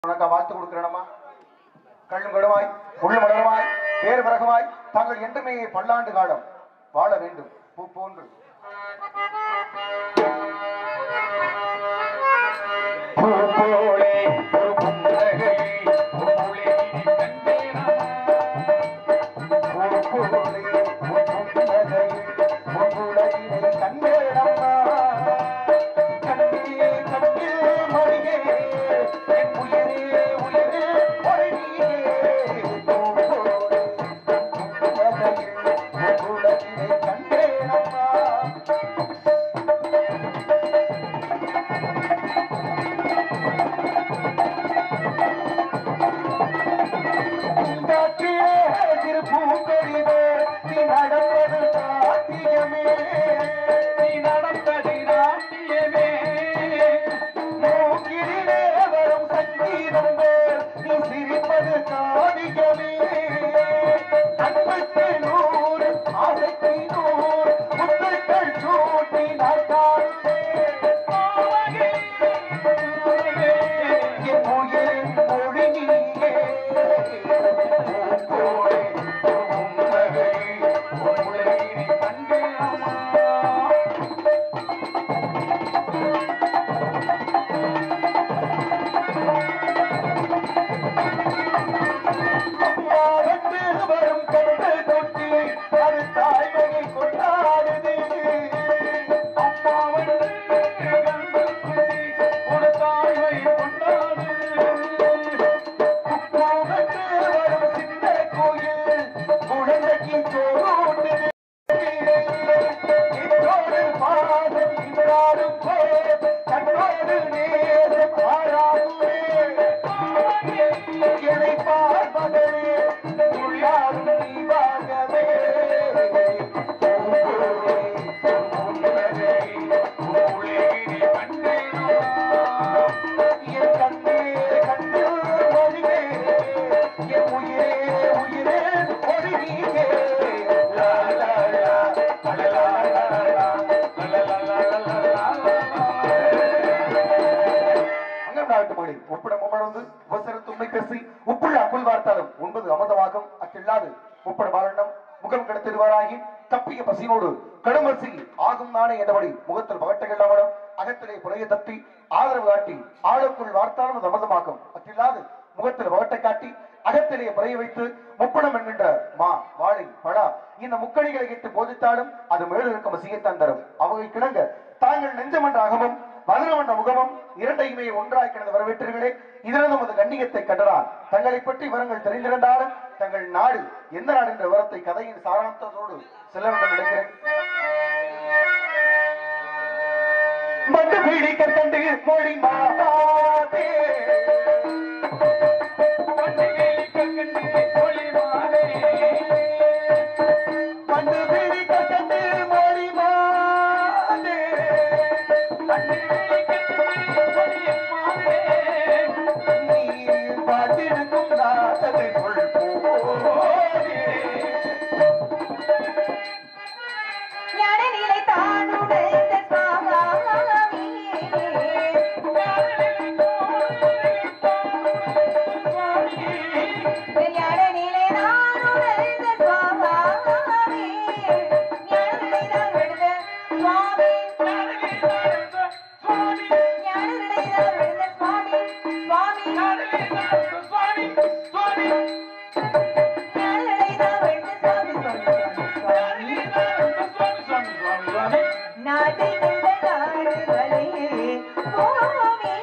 உனக்கு வாழ்த்து கொடுக்கிறேனம்மா கள்ளும் கடுவாய் உள்ளும் மலருமாய் வேறு பிறகுமாய் தாங்கள் என்றுமே பல்லாண்டு காலம் வாழ வேண்டும் பூ போன்று பூ போலே ஒரு புன்னகை பூலே கண்டேனம்மா. பூ போலே ஒரு புன்னகை பூவுலகினை கண்டேனம்மா. கண்ணே கண்ணில் மணியே என் உயிரே உயிரே ஒளியே பூ போலே புன்னகையில் பூவுலகினை கண்டேனம்மா. பூங்காற்றிலே சிறு பூங்கொடிவே, நீ நடந்தது நாட்டியமே. நீ நடந்தது நாட்டியமே. மூக்கிலே வரும் சங்கீதம் போல் நீ சிரிப்பது காவியமே. அன்புக்கு நூறு, ஆசைக்கு நூறு, முத்துக்கள் சூட்டி நான் காணுவேன். என் உயிரின் மொழி நீயே. பூங்கோடே, பூங்ககை, உலகினை கண்டேனம்மா. அம்மாவுக்கு வரும் கண்டு தொட்டி அது தாய்மொழி கொண்டாடுது அம்மாவுக்கு கண்டு தொட்டி ஒரு தாய்மொழி கொண்டாடுது உப்பாவுக்கு வரும் சின்ன கோயில் குழந்தைக்கு சோறுண்டுது இன்றோடு பாதம் இன்றாடும் போது கண்ணோடு நேரம் ஆறாடுவே என்னை பார்ப்பதே உள்ளாரும் நீவாகவே என் கண்ணே கண்ணே மொழியே என் உயிரே உயிரே ஒளியே லா லா லா லா லா லா லா அங்கநாட்டு மொழி ஒப்பிடம் உமர்ந்து உபசரித்து உண்மை பேசி உப்புள்ள அப்புள் வார்த்தாலும் உண்பது அமதமாகும் அச்சில்லாது உப்பட பாலண்டம் முகம் கெடுத்திடுவாராகி தப்பிய பசியோடு கடுமசி ஆகும் நானே என்றபடி முகத்தில் பகட்டை இல்லாமலும் அகத்திலே புறைய தட்டி ஆதரவு காட்டி ஆளுக்குள் வார்த்தாலும் அது அமதமாகும் அச்சில்லாது முகத்தில் பகட்டை காட்டி அகத்திலே புறைய வைத்து முப்படம் என்கின்ற மா வாழை பழா இந்த முக்கணிகளை இட்டு போதித்தாலும் அது மேலும் இருக்கும் வசியத்தான் தரும் அவை கிணங்க தாங்கள் நெஞ்சமன்ற அகமும் மதுரமன்ற முகமும் இரண்டையுமே ஒன்றாய் கிடந்து வரவேற்றீர்களே இதிலிருந்து நமது கண்ணியத்தை கண்டறார் தங்களை பற்றி விவரங்கள் தெரிந்திருந்தாலும் தங்கள் நாடு எந்த நாடு என்ற விவரத்தை கதையின் சாராம்சத்தோடு செல்ல வேண்டும் நினைக்கிறேன் மண்டு பீடிக்க கண்டு மொழி மாதே மண்டு பீடிக்க கண்டு மொழி மாதே நீ பாட்டிருக்கும் நாதனை கொள் போதே ஞானநிலை தானுடைந்த சுவாமி. ஞானநிலை தானுடைந்த சுவாமி. ஞானநிலை தானுடைந்த சுவாமி. ஞானநிலை தானுடைந்த சுவாமி. சுவாமி. ஞானநிலை தானுடைந்த சுவாமி. சுவாமி. சுவாமி. நாட்டை வென்ற நாடுகளே பூமி.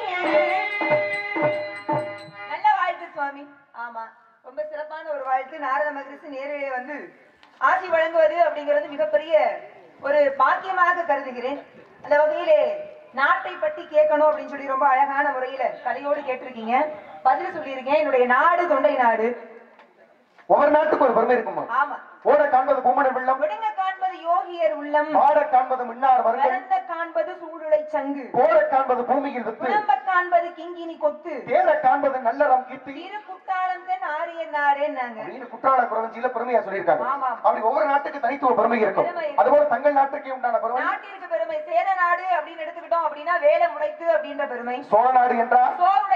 நல்ல வாழ்த்து சுவாமி ஆமா ரொம்ப சிறப்பான ஒரு வாழ்த்து நாரத மகரிஷி நேரிலே வந்து ஆசி வழங்குவது அப்படிங்கிறது மிகப்பெரிய ஒரு பாக்கியமாக கருதுகிறேன் அந்த வகையிலே நாட்டை பற்றி கேட்கணும் அப்படின்னு சொல்லி ரொம்ப அழகான முறையில கதையோடு கேட்டிருக்கீங்க பதில் சொல்லியிருக்கேன் என்னுடைய நாடு தொண்டை நாடு ஒவ்வொரு நாட்டுக்கு ஒரு பெருமை இருக்குமா ஆமா ஓட காண்பது பூமண வெள்ளம் விடுங்க காண்பது யோகியர் உள்ளம் மாட காண்பது மின்னார் வருங்கள் வளர்ந்த காண்பது சூடுளை சங்கு போட காண்பது பூமியில் வித்து புலம்ப காண்பது கிங்கினி கொத்து தேட காண்பது நல்லறம் கீர்த்தி திரு குத்தாலம் தென் ஆரியன் நாரேன்னாங்க அப்படின்னு குற்றால குறவஞ்சியில பெருமையா சொல்லியிருக்காங்க ஆமா. அப்படி ஒவ்வொரு நாட்டுக்கு தனித்துவ பெருமை இருக்கும் பெருமை இருக்கும். அதுபோல தங்கள் நாட்டுக்கே உண்டான பெருமை நாட்டிற்கு பெருமை சேர நாடு அப்படின்னு எடுத்துக்கிட்டோம் அப்படின்னா வேலை முளைத்து அப்படின்ற பெருமை சோழ நாடு என்றால் சோர் உடைத்து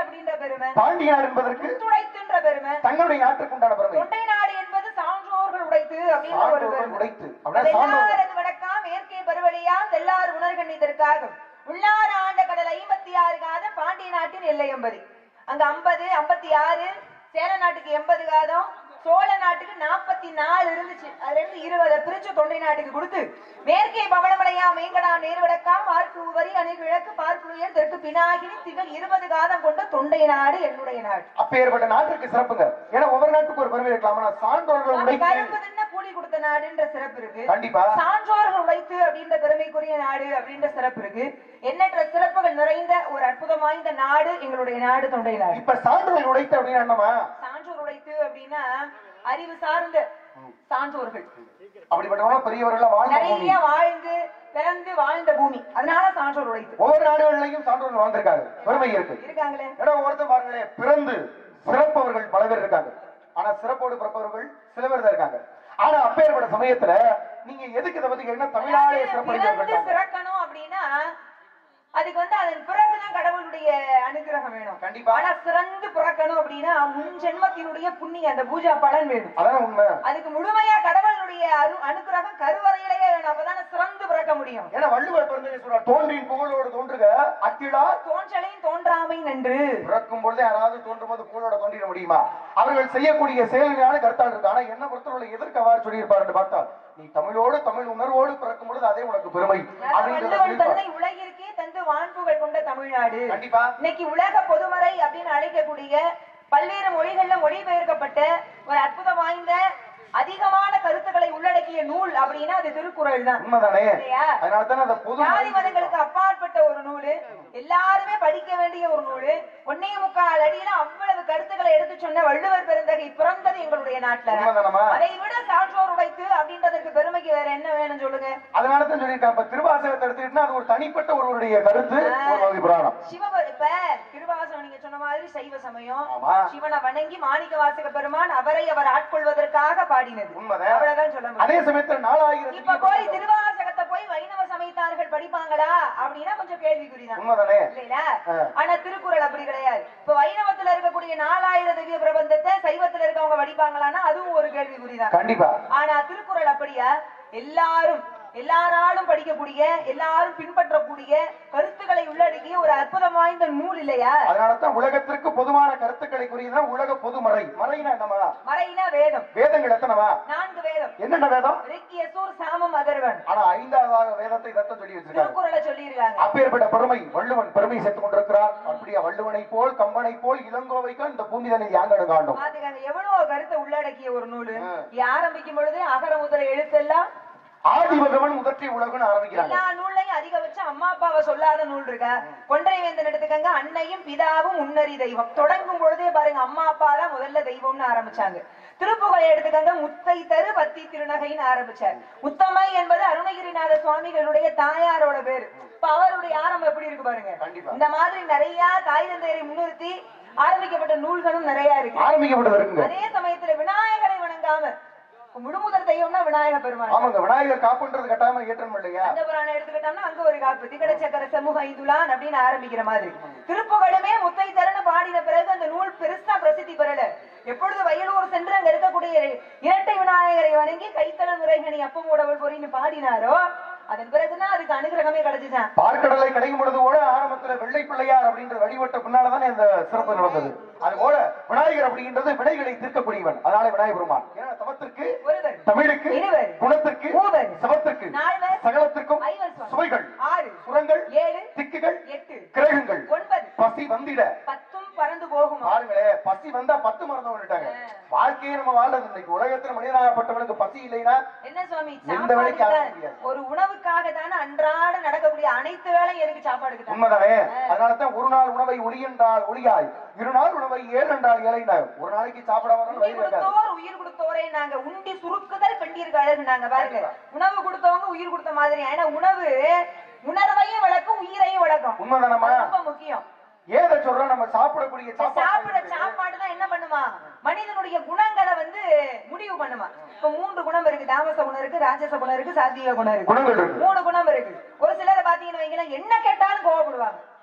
அப்படின்ற பெருமை பாண்டிய நாடு என்பதற்கு துடைத்துன்ற பெருமை தங்களுடைய நாட்டுக்கு உண்டான பெருமை தொண்டை நாடு என்பது சான்றோர்கள் உடைத்து அப்படின்னு ஒரு சான்றோர்கள் பெருமை உடைத்து அப்படின்னா சான்றோர்கள் வெள்ளாரது வடக்காம் மேற்கே பருவழியாம் தெல்லார் உணர்கண்ணிதற்காகும் உள்ளார ஆண்ட கடல் ஐம்பத்தி ஆறு காதம் பாண்டிய நாட்டின் எல்லை எண்பது அங்க ஐம்பது ஐம்பத்தி ஆறு சேர நாட்டுக்கு எண்பது காதம் சோழ நாட்டுக்கு நாற்பத்தி நாலு இருந்துச்சு அதுல இருந்து இருபதை பிரிச்சு தொண்டை நாட்டுக்கு கொடுத்து மேற்கே பவளமலையா மேங்கடா நேர்வடக்காம் ஆர்க்கு வரி அணை கிழக்கு பார்க்குயர் தெற்கு பினாகினி திகழ் இருபது காதம் கொண்ட தொண்டை நாடு என்னுடைய நாடு அப்பேற்பட்ட நாட்டிற்கு சிறப்புங்க ஏன்னா ஒவ்வொரு நாட்டுக்கு ஒரு பெருமை இருக்கலாம் ஆனா சான்றோர்கள் நம்ம உடைத்து கரும்பு தின்ன கூலி கொடுத்த நாடுன்ற சிறப்பு இருக்கு கண்டிப்பா சான்றோர்கள் உழைத்து அப்படின்ற பெருமைக்குரிய நாடு அப்படின்ற சிறப்பு இருக்கு எண்ணற்ற சிறப்புகள் நிறைந்த ஒரு அற்புதம் வாய்ந்த நாடு எங்களுடைய நாடு தொண்டை நாடு இப்ப சான்றோர்கள் உடைத்து அப்படின்னா என்னமா சான்றோர் உழைத்து அப்படின்னா அறிவு சார்ந்த சான்றோர்கள் அப்படிப்பட்டவங்க பெரியவர்கள் வாழ்ந்த பூமி நிறைய வாழ்ந்து பிறந்து வாழ்ந்த பூமி அதனால சான்றோர் உழைத்து ஒவ்வொரு நாடுகளிலையும் சான்றோர்கள் வாழ்ந்திருக்காங்க பெருமை இருக்கு இருக்காங்களே ஏன்னா ஒருத்தர் பாருங்களேன் பிறந்து சிறப்பவர்கள் பல பேர் இருக்காங்க ஆனா சிறப்போடு பிறப்பவர்கள் சில பேர் தான் இருக்காங்க ஆனா அப்பேற்பட்ட சமயத்துல நீங்க எதுக்கு இதை பத்தி என்ன தமிழ்நாடே பிறந்து சிறப்படைந்தவர்கள் சிறக்கணும் அப்படின்னா அதுக்கு வந்து அதன் பிறகுதான் கடவுளுடைய அனுகிரகம் வேணும் கண்டிப்பா ஆனா சிறந்து பிறக்கணும் அப்படின்னா முன் ஜென்மத்தினுடைய புண்ணிய அந்த பூஜா பலன் வேணும் அதான உண்மை அதுக்கு முழுமையா கடவுளுடைய அரு அனுகிரகம் கருவறையிலேயே வேணும் அப்பதானே சிறந்து பிறக்க முடியும் ஏன்னா வள்ளுவர் பிறந்தே சொல்றார் தோன்றின் புகழோடு தோன்றுக அத்திடா தோன்றலையும் தோன்றாமை நன்று பிறக்கும் பொழுதே யாராவது தோன்றும் போது புகழோட தோன்றிட முடியுமா அவர்கள் செய்யக்கூடிய செயல்களான கருத்தாள் இருக்கு ஆனா என்ன பொறுத்தவரை எதற்கு அவ்வாறு சொல்லியிருப்பார் என்று பார்த்தால் நீ தமிழோடு தமிழ் உணர்வோடு பிறக்கும் பொழுது அதே உனக்கு பெருமை அப்படின்றத வள்ளுவன் சொல்லியிருப்பார் தன்னை உலகிற்கே தந்து வான்புகள் கொண்ட தமிழ்நாடு கண்டிப்பா இன்னைக்கு உலக பொதுமறை அப்படின்னு அழைக்கக்கூடிய பல்வேறு மொழிகள்ல மொழிபெயர்க்கப்பட்ட ஒரு அற்புதம் வாய்ந்த அதிகமான கருத்துக்களை உள்ளடக்கிய நூல் அப்படின்னா அது திருக்குறள் தான் உண்மைதானே இல்லையா? அதனால தானே அந்த பொது ஜாதி மதங்களுக்கு அப்பாற்பட்ட ஒரு நூலு எல்லாருமே படிக்க வேண்டிய ஒரு நூலு ஒன்னே முக்கால் அடியில அவ்வளவு கருத்துக்களை எடுத்து சொன்ன வள்ளுவர் பெருந்தகை பிறந்தது எங்களுடைய நாட்டுல உண்மைதானமா அதை விட சான்றோர் உடைத்து அப்படின்றதுக்கு பெருமைக்கு வேற என்ன வேணும் சொல்லுங்க அதனால தான் சொல்லியிருக்காங்க இப்ப திருவாசகத்தை எடுத்துக்கிட்டா அது ஒரு தனிப்பட்ட ஒருவருடைய கருத்து ஒரு வகை புராணம் சிவப இப்ப திருவாசகம் நீங்க சொன்ன மாதிரி சைவ சமயம் ஆமா சிவனை வணங்கி மாணிக்க வாசக பெருமான் அவரை அவர் ஆட்கொள்வதற்காக பாடினது உண்மைதான் அவ்வளவுதான் சொல்ல முடியும் அதே சமயத்துல நாலாயிரம் இப்ப போய் திருவாசகத்தை போய் வைணவ சமயத்தார்கள் படிப்பாங்களா அப்படின்னா கொஞ்சம் கேள்விக்குறிதான் உண்மைதானே இல்லையா ஆ. ஆனா திருக்குறள் அப்படி கிடையாது இப்ப வைணவத்துல இருக்கக்கூடிய நாலாயிரம் திவ்ய பிரபந்தத்தை சைவத்துல இருக்கவங்க படிப்பாங்களான்னா அதுவும் ஒரு கேள்விக்குறிதான் கண்டிப்பா ஆனா திருக்குறள் அப்படியா எல்லாரும் எல்லாராலும் படிக்கக்கூடிய எல்லாரும் பின்பற்றக்கூடிய கருத்துக்களை உள்ளடக்கிய ஒரு அற்புதம் வாய்ந்த நூல் இல்லையா அதனாலதான் உலகத்திற்கு பொதுவான கருத்துக்களை கூறியதுதான் உலக பொதுமறை மறைனா என்னமா மறைனா வேதம் வேதங்கள் எத்தனவா நான்கு வேதம் என்னென்ன வேதம் ரிக் யசூர் சாமம் அதர்வன் ஆனா ஐந்தாவதாக வேதத்தை தத்தம் சொல்லி வச்சிருக்காங்க திருக்குறளை சொல்லியிருக்காங்க அப்பேற்பட்ட பெருமை வள்ளுவன் பெருமை சேர்த்துக் கொண்டிருக்கிறார் அப்படியே வள்ளுவனை போல் கம்பனை போல் இளங்கோவைக்கு இந்த பூமி தன்னை யாங்கடு காண்டும் பாத்துக்காங்க எவ்வளவு கருத்தை உள்ளடக்கிய ஒரு நூலு ஆ. இது ஆரம்பிக்கும் பொழுது அகர முதல எழுத்தெல்லாம் ஆதி பகவன் முதற்றி உலகுன்னு ஆரம்பிக்கிறாங்க எல்லா நூல்லையும் அதிகபட்சம் அம்மா அப்பாவை சொல்லாத நூல் இருக்கா கொன்றை வேந்தன் எடுத்துக்கங்க அன்னையும் பிதாவும் உன்னரி தெய்வம் தொடங்கும் பொழுதே பாருங்க அம்மா அப்பா தான் முதல்ல தெய்வம்னு ஆரம்பிச்சாங்க திருப்புகழை எடுத்துக்கங்க முத்தை தரு பத்தி திருநகைன்னு ஆரம்பிச்சார் உத்தமை என்பது அருணகிரிநாத சுவாமிகளுடைய தாயாரோட பேரு இப்ப அவருடைய ஆரம்பம் எப்படி இருக்கு பாருங்க கண்டிப்பா இந்த மாதிரி நிறைய தாய் தந்தையரை முன்னிறுத்தி ஆரம்பிக்கப்பட்ட நூல்களும் நிறைய இருக்கு ஆரம்பிக்கப்பட்டது இருக்குங்க அதே சமயத்துல விநாயகரை வணங்காம முழுமுதல் தெய்வம்னா விநாயக பெருமாள் ஆமாங்க விநாயகர் காப்புன்றது கட்டாயமா ஏற்றணும் இல்லையா அந்த புராணம் எடுத்துக்கிட்டோம்னா அங்க ஒரு காப்பு திகட சக்கர சமூக ஐந்துலான் அப்படின்னு ஆரம்பிக்கிற மாதிரி திருப்புகழுமே முத்தை தரன்னு பாடின பிறகு அந்த நூல் பெருசா பிரசித்தி பெறல எப்பொழுது வயலூர் சென்று அங்க இருக்கக்கூடிய இரட்டை விநாயகரை வணங்கி கைத்தல முறைகனி அப்பம் உடவள் பொறின்னு பாடினாரோ அதன் பிறகுதான் அதுக்கு அனுகிரகமே கிடைச்சுதான் பார்க்கடலை கிடைக்கும் பொழுது கூட ஆரம்பத்துல வெள்ளை பிள்ளையார் அப்படின்ற வழிபட்ட பின்னாலதானே இந்த சிறப்பு நடந்தது அது போல விநாயகர் அப்படின்றது வினைகளை தீர்க்கக்கூடியவன் அதனால விநாயகர் பெருமான் ஏன்னா தவத்திற்கு ஒருவர் தமிழுக்கு இருவர் குணத்திற்கு மூவர் சபத்திற்கு நால்வர் சகலத்திற்கும் ஐவர் சுவாமி. சுவைகள் ஆறு சுரங்கள் ஏழு திக்குகள் எட்டு கிரகங்கள் ஒன்பது பசி வந்திட பத்தும் பறந்து போகுமா பாருங்களே பசி வந்தா பத்து மறந்து வந்துட்டாங்க வாழ்க்கையை நம்ம வாழ்றது இன்னைக்கு உலகத்துல மனிதனாகப்பட்டவனுக்கு பசி இல்லைன்னா என்ன சுவாமி எந்த வேலைக்கும் சாப்பாடுக்கு ஆக தான் முடியாது. ஒரு உணவுக்காக தானே அன்றாட நடக்கக்கூடிய அனைத்து வேலையும் எதுக்கு சாப்பாடுக்கு தான் உண்மைதானே அதனாலதான் ஒரு நாள் உணவை ஒளி என்றால் ஒளியாய் இரு நாள் உணவை ஏழு என்றால் ஏழைனாய் ஒரு நாளைக்கு சாப்பிடாம இருந்தாலும் உண்டி வயிறு வைக்காது கொடுத்தோர் உயிர் கொடுத்தோரே நாங்க உண்டி சுருக்குதல் பெண்டிருக்கு அழகுனாங்க பாருங்க உணவு கொடுத்தவங்க உயிர் கொடுத்த மாதிரி ஏன்னா உணவு உணர்வையும் வளர்க்கும் உயிரையும் வளர்க்கும் உண்மைதானம்மா அது ரொம்ப முக்கியம் ஏத சொல்றோம் நம்ம சாப்பிடக்கூடிய இந்த சாப்பிட சாப்பாடு சாப்பாடு தான் என்ன பண்ணுமா மனிதனுடைய குணங்களை வந்து முடிவு பண்ணுமா இப்ப மூன்று குணம் இருக்கு தாமச குணம் இருக்கு ராஜச குணம் இருக்கு சாத்வீக குணம் இருக்கு குணங்கள் இருக்கு மூணு குணம் இருக்கு ஒரு சிலரை பாத்தீங்கன்னு வைங்களேன் என்ன கேட்டாலும் கோவப்படுவாங்க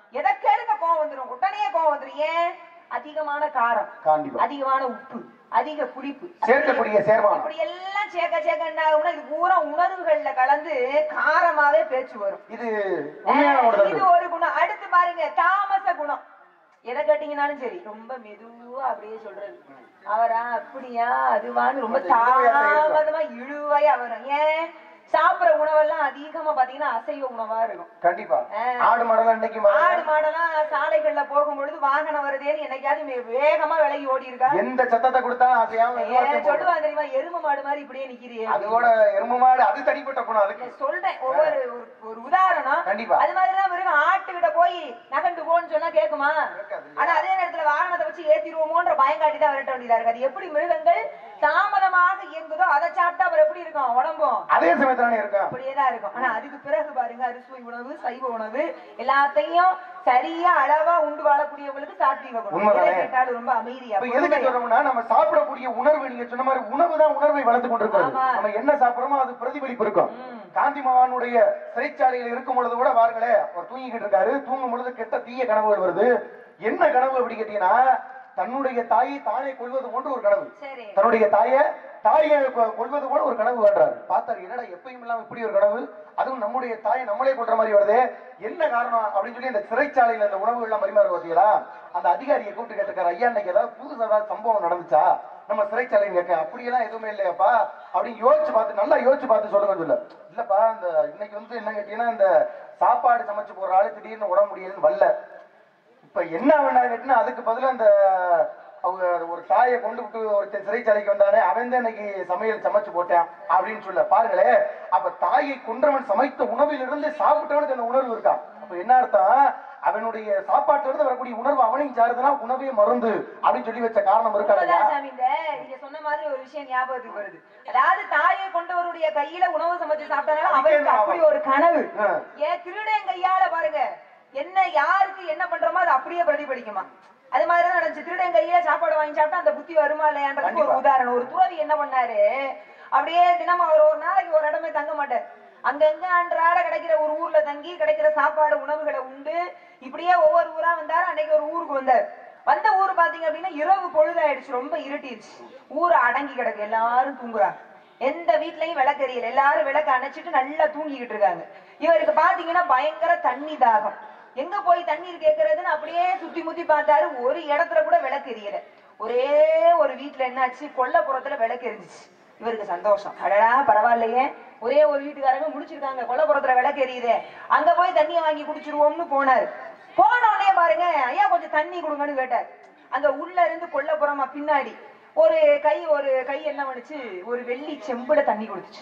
எதை கேளுங்க கோவம் வந்துரும் உடனே கோவம் வந்துரும் ஏன் அதிகமான காரம் கண்டிப்பா அதிகமான உப்பு அதிக புளிப்பு சேர்க்கக்கூடிய சேர்மானம் இப்படி எல்லாம் சேர்க்க சேர்க்க என்ன ஆகும்னா இது பூரா உணர்வுகள்ல கலந்து காரமாவே பேச்சு வரும் இது உண்மையான இது உணர்வு ஒரு குணம் அடுத்து பாருங்க தாமச குணம் எதை கேட்டீங்கன்னாலும் சரி ரொம்ப மெதுவா அப்படியே சொல்றது அவரா அப்படியா அதுவான்னு ரொம்ப கொஞ்சம் இழுவையா செய்யறது. தாமதமா இழுவையா வரும் ஏன் சாப்பிடுற உணவெல்லாம் அதிகமா பாத்தீங்கன்னா அசைவ உணவா இருக்கும் கண்டிப்பா ஆ. ஆடு மாடெல்லாம் இன்னைக்கு ம- ஆடு மாடெல்லாம் சாலைகள்ல போகும்பொழுது வாகனம் வருதேன்னு என்னைக்காவது மே- வேகமா விலகி ஓடி இருக்கா எந்த சத்தத்தை கொடுத்தாலும் அசையாம ஏன் மெதுவா போகும். சொல்லுவாங்க தெரியுமா எரும மாடு மாதிரி இப்படியே நிக்கிறியே அது கூட எருமை மாடு அது தனிப்பட்ட குணம் அதுக்கு நான் சொல்றேன் ஒவ்வொரு ஒரு- ஒரு உதாரணம் கண்டிப்பா. அது மாதிரிதான் மிருகம் ஆட்டுக்கிட்ட போய் நகண்டு போன்னு சொன்னா கேக்குமா கேட்காது. ஆனா அதே நேரத்துல வாகனத்தை வச்சு ஏத்திடுவோமோன்ற பயங்காட்டி தான் விரட்ட வேண்டியதா இருக்கு அது எப்படி மிருகங்கள் தாமதமாக இயங்குதோ அதை சாப்பிட்டா அப்புறம் எப்படி இருக்கும் உடம்பும் அதே சமயத்துல இருக்கா அப்படியே தான் இருக்கும் ஆனா அதுக்கு பிறகு பாருங்க அரிசுவை உணவு சைவ உணவு எல்லாத்தையும் சரியா அளவா உண்டு வாழக்கூடியவங்களுக்கு சாத்வீக குணம் உண்மைதானே? எதை கேட்டாலும் ரொம்ப அமைதியா இப்ப எதுக்கு சொல்றோம்னா நம்ம சாப்பிடக்கூடிய உணர்வு நீங்க சொன்ன மாதிரி உணவு தான் உணர்வை வளர்த்து கொண்டிருக்கிறது ஆமா. நம்ம என்ன சாப்பிடுறோமோ அது பிரதிபலிப்பு இருக்கும் ம். காந்தி மகானுடைய சிறைச்சாலையில் இருக்கும் பொழுது கூட பாருங்களேன் அவர் தூங்கிக்கிட்டு இருக்காரு தூங்கும் பொழுது கெட்ட தீய கனவுகள் வருது என்ன கனவு அப்படி கேட்டீங்கன்னா தன்னுடைய தாயை தானே கொள்வது போன்று ஒரு கனவு சரி தன்னுடைய தாயை தாயை கொ- கொல்வது போல ஒரு கனவு வேண்டாரு பார்த்தாரு என்னடா எப்பயும் இல்லாம இப்படி ஒரு கனவு அதுவும் நம்முடைய தாயை நம்மளே கொல்ற மாதிரி வருதே என்ன காரணம் அப்படின்னு சொல்லி இந்த சிறைச்சாலையில இந்த உணவு எல்லாம் பரிமாறு பார்த்தீங்களா அந்த அதிகாரியை கூப்பிட்டு கேட்டிருக்காரு ஐயா இன்னைக்கு ஏதாவது புதுசா ஏதாவது சம்பவம் நடந்துச்சா நம்ம சிறைச்சாலையில் கேட்க அப்படியெல்லாம் எதுவுமே இல்லையாப்பா அப்படின்னு யோசிச்சு பார்த்து நல்லா யோசிச்சு பார்த்து சொல்லுங்க சொல்ல இல்லப்பா இந்த இன்னைக்கு வந்து என்ன கேட்டீங்கன்னா இந்த சாப்பாடு சமைச்சு போற ஆளு திடீர்னு உடம்பு முடியலன்னு வரல இப்ப என்ன வேணா கேட்டுனா அதுக்கு பதிலா அந்த அவங்க ஒரு தாயை கொண்டு விட்டு ஒருத்தன் சிறைச்சாலைக்கு வந்தானே அவன் தான் இன்னைக்கு சமையல் சமைச்சு போட்டான் அப்படின்னு சொல்ல பாருங்களே அப்ப தாயை கொன்றவன் சமைத்த உணவிலிருந்து சாப்பிட்டவனுக்கு அந்த உணர்வு இருக்கா அப்ப என்ன அர்த்தம் அவனுடைய சாப்பாட்டுல இருந்து வரக்கூடிய உணர்வு அவனையும் சாருதுன்னா உணவே மருந்து அப்படின்னு சொல்லி வச்ச காரணம் இருக்கா இல்லையா? உண்மைதான் சாமி, இந்த நீங்க சொன்ன மாதிரி ஒரு விஷயம் ஞாபகத்துக்கு வருது அதாவது தாயை கொண்டவருடைய கையில உணவு சமைச்சு சாப்பிட்டனால அவருக்கு அப்படி ஒரு கனவு ஆ. ஏன் திருடன் கையால பாருங்க என்ன யாருக்கு என்ன பண்றோமோ அது அப்படியே பிரதிபலிக்குமா அது மாதிரி தான் நடந்துச்சு திருடன் கையில சாப்பாடு வாங்கி சாப்பிட்டா அந்த புத்தி வருமா இல்லையான்றதுக்கு ஒரு கண்டிப்பா. உதாரணம் ஒரு துறவி என்ன பண்ணாரு அப்படியே தினமும் அவர் ஒரு நாளைக்கு ஒரு இடமே தங்க மாட்டார் அங்கங்க அன்றாட கிடைக்கிற ஒரு ஊர்ல தங்கி கிடைக்கிற சாப்பாடு உணவுகளை உண்டு இப்படியே ஒவ்வொரு ஊரா வந்தாரு அன்னைக்கு ஒரு ஊருக்கு வந்தார் வந்த ஊர் பாத்தீங்க அப்படின்னா இரவு பொழுதாயிடுச்சு ரொம்ப இருட்டிடுச்சு ஊர் அடங்கி கிடக்கு எல்லாரும் தூங்குறாங்க எந்த வீட்லயும் விளக்கு எரியல எல்லாரும் விளக்கு அணைச்சிட்டு நல்லா தூங்கிக்கிட்டு இருக்காங்க இவருக்கு பாத்தீங்கன்னா பயங்கர தண்ணி தாகம் எங்க போய் தண்ணீர் கேக்குறதுன்னு அப்படியே சுத்தி முத்தி பார்த்தாரு ஒரு இடத்துல கூட விளக்கு எரியல ஒரே ஒரு வீட்டுல என்னாச்சு கொல்லப்புறத்துல விளக்கு எரிஞ்சிச்சு இவருக்கு சந்தோஷம் அடடா பரவாயில்லையே ஒரே ஒரு வீட்டுக்காரங்க முடிச்சிருக்காங்க கொல்லப்புறத்துல விளக்கு எரியுதே அங்க போய் தண்ணியை வாங்கி குடிச்சிருவோம்னு போனாரு போன உடனே பாருங்க ஐயா கொஞ்சம் தண்ணி கொடுங்கன்னு கேட்டார் அங்க உள்ள இருந்து கொல்லப்புறமா பின்னாடி ஒரு கை ஒரு கை என்ன பண்ணுச்சு ஒரு வெள்ளி செம்புல தண்ணி கொடுத்துச்சு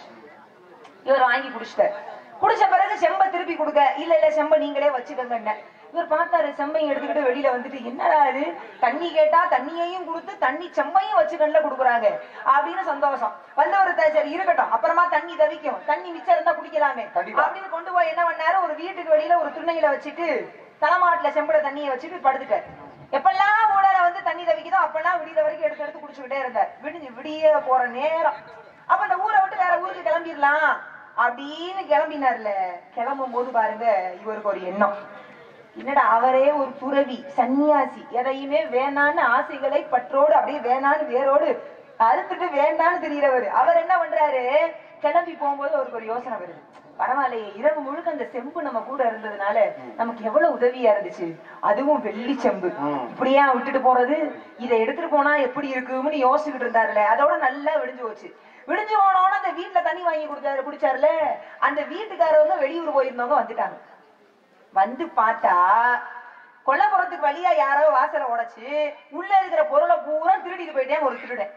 இவர் வாங்கி குடிச்சிட்டார் குடிச்ச பிறகு செம்ப திருப்பி கொடுக்க இல்ல இல்ல செம்ப நீங்களே வச்சுக்கங்க இவர் பார்த்தாரு செம்பையும் எடுத்துக்கிட்டு வெளியில வந்துட்டு என்னடா இது தண்ணி கேட்டா தண்ணியையும் கொடுத்து தண்ணி செம்பையும் வச்சுக்கண்ல குடுக்குறாங்க அப்படின்னு சந்தோஷம் வந்தவர் த- சரி இருக்கட்டும் அப்புறமா தண்ணி தவிக்கும் தண்ணி மிச்சம் இருந்தா குடிக்கலாமே கண்டிப்பா. அப்படின்னு கொண்டு போய் என்ன பண்ணாரு ஒரு வீட்டுக்கு வெளியில ஒரு துணையில வச்சுட்டு தலைமாட்டுல செம்புல தண்ணியை வச்சுட்டு படுத்துட்டார் எப்பெல்லாம் ஊழல வந்து தண்ணி தவிக்குதோ அப்பெல்லாம் விடிய வரைக்கும் எடுத்து எடுத்து குடிச்சுக்கிட்டே இருந்தார் விடிஞ்சு விடிய போற நேரம் அப்ப அந்த ஊரை விட்டு வேற ஊருக்கு கிளம்பிடலாம் அப்படின்னு கிளம்பினார்ல கிளம்பும் போது பாருங்க இவருக்கு ஒரு எண்ணம் என்னடா அவரே ஒரு துறவி சன்னியாசி எதையுமே வேணான்னு ஆசைகளை பற்றோடு அப்படியே வேணான்னு வேரோடு அறுத்துட்டு வேண்டான்னு தெரியறவர் அவர் என்ன பண்றாரு கிளம்பி போகும்போது அவருக்கு ஒரு யோசனை வருது பரவாயில்லையே இரவு முழுக்க அந்த செம்பு நம்ம கூட இருந்ததுனால நமக்கு எவ்வளவு உதவியா இருந்துச்சு அதுவும் வெள்ளி செம்பு ம். இப்படியா விட்டுட்டு போறது இதை எடுத்துட்டு போனா எப்படி இருக்கும்னு யோசிச்சுக்கிட்டு இருந்தாருல அதோட நல்லா விடிஞ்சு போச்சு விடிஞ்சு போனோன்னு அந்த வீட்டுல தண்ணி வாங்கி கொடுத்தாரு குடிச்சாருல அந்த வீட்டுக்காரவங்க வெளியூர் போயிருந்தவங்க வந்துட்டாங்க வந்து பார்த்தா கொல்லப்புறத்துக்கு வழியா யாரோ வாசலை உடைச்சு உள்ள இருக்கிற பொருளை பூரா திருடிட்டு போயிட்டேன் ஒரு திருடன்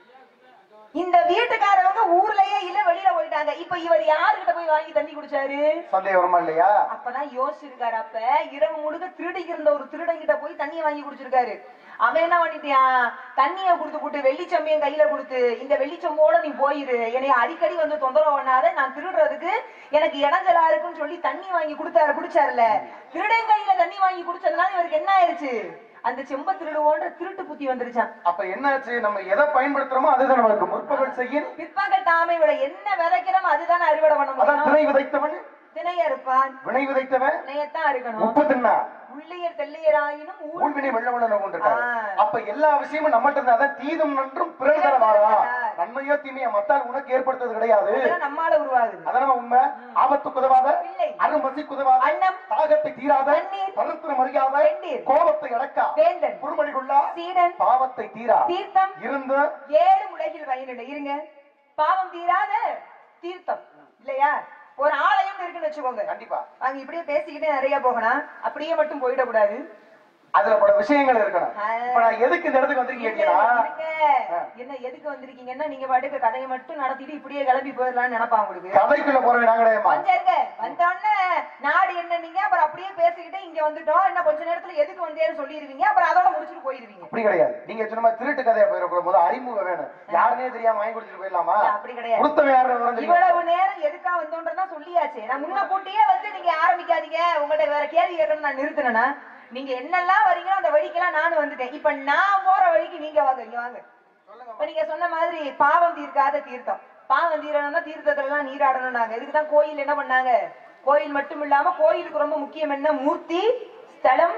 இந்த வீட்டுக்காரவங்க ஊர்லயே இல்ல வெளியில போயிட்டாங்க இப்ப இவர் யாருகிட்ட போய் வாங்கி தண்ணி குடிச்சாரு சந்தேகம் வருமா இல்லையா அப்பதான் யோசிச்சிருக்காரு அப்ப இரவு முழுக்க திருடிக்கு இருந்த ஒரு திருடன் கிட்ட போய் தண்ணியை வாங்கி குடிச்சிருக்காரு அவன் என்ன பண்ணிட்டியான் தண்ணிய கொடுத்து போட்டு வெள்ளிச்சம்பியும் கையில கொடுத்து இந்த வெள்ளிச்சம்போட நீ போயிரு என்னை அடிக்கடி வந்து தொந்தரவு பண்ணாத நான் திருடுறதுக்கு எனக்கு இடைஞ்சலா இருக்குன்னு சொல்லி தண்ணி வாங்கி கொடுத்தாரு குடிச்சாருல திருடன் கையில தண்ணி வாங்கி குடிச்சதுனால இவருக்கு என்ன ஆயிருச்சு அந்த செம்ப திருடுவோன்ற திருட்டு புத்தி வந்துருச்சான் அப்ப என்னாச்சு நம்ம எதை பயன்படுத்துறோமோ அதுதான் நமக்கு முற்பகல் செய்யும் பிற்பகல் தாமை விட என்ன விதைக்கிறோமோ அதுதானே அறுவடை பண்ண அதான் முடியும் திணை விதைத்தவன் திணைய இருப்பான் வினை விதைத்தவன் திணையத்தான் இருக்கணும் உப்பு தின்னா உள்ளையர் தெல்லையராயினும் ஊழ் ஊழ்வினை வெள்ளவன கொண்டிருக்காரு ஆ. அப்ப எல்லா விஷயமும் நம்மகிட்ட இருந்தா தான் தீதும் நன்றும் பிறந்தர வாழா நன்மையோ தீமையோ மத்தால் உனக்கு ஏற்படுத்துறது கிடையாது இதெல்லாம் நம்மால உருவாகுது அதனால உண்மை ஆபத்துக்கு உதவாத இல்லை. அருமசிக்கு உதவாத அன்னம். தாகத்தை தீராத தண்ணீர். பருத்திரம் அறியாத வெந்நீர். கோபத்தை அடக்கா வேந்தன் குறுமணி கொள்ளா சீடன் பாவத்தை தீரா தீர்த்தம் இருந்து ஏழு உலகில் வயனில்லை இருங்க பாவம் தீராத தீர்த்தம் இல்லையா ஒரு ஆலயம் இருக்குன்னு வச்சுக்கோங்க கண்டிப்பா அங்க இப்படியே பேசிக்கிட்டே நிறைய போகலாம் அப்படியே மட்டும் போயிடக்கூடாது அதுல பல விஷயங்கள் இருக்கணும் ஆ. இப்ப நான் எதுக்கு இந்த இடத்துக்கு வந்திருக்கீங்க இல்ல, கேட்டீங்கன்னா இருங்க. என்ன எதுக்கு வந்திருக்கீங்கன்னா நீங்க பாட்டுக்கு கதையை மட்டும் நடத்திட்டு இப்படியே கிளம்பி போயிடலாம்னு நினைப்பா உங்களுக்கு கதைக்குள்ள போறவே நான் கிடையாதுமா கொஞ்சம் இருங்க வந்தோடனே நாடு என்ன நீங்க அப்புறம் அப்படியே பேசிக்கிட்டு இங்க வந்துட்டோம் இன்னும் கொஞ்ச நேரத்துல எதுக்கு வந்தேன்னு சொல்லிடுவீங்க அப்புறம் அதோட முடிச்சுட்டு போயிருவீங்க அப்படி கிடையாது நீங்க சொன்ன மாதிரி திருட்டு கதையா போயிடக்கூடாது முதல்ல அறிமுகம் வேணும் யாருனே தெரியாம வாங்கி கொடுத்துட்டு போயிடலாமா இல்ல, அப்படி கிடையாது. கொடுத்தவன் யாரும் வரணும் தெரியுமா? இவ்வளவு நேரம் எதுக்கா வந்தோன்றதா சொல்லியாச்சு நான் முன்ன கூட்டியே வந்து நீங்க ஆரம்பிக்காதீங்க உங்கள்ட்ட வேற கேள்வி கேட்கணும் நான் நிறுத்தினேன்னா நீங்க என்னெல்லாம் வரீங்களோ அந்த வழிக்கெல்லாம் நானும் வந்துட்டேன் இப்ப நான் போற வழிக்கு நீங்க வாங்க இங்க வாங்க இப்ப நீங்க சொன்ன மாதிரி பாவம் தீர்க்காத தீர்த்தம் பாவம் தீரணும்னா தீர்த்தத்துல எல்லாம் நீராடணும் நாங்க இதுக்கு தான் கோயில் என்ன பண்ணாங்க கோயில் மட்டும் இல்லாம கோயிலுக்கு ரொம்ப முக்கியம் என்ன மூர்த்தி ஸ்தலம்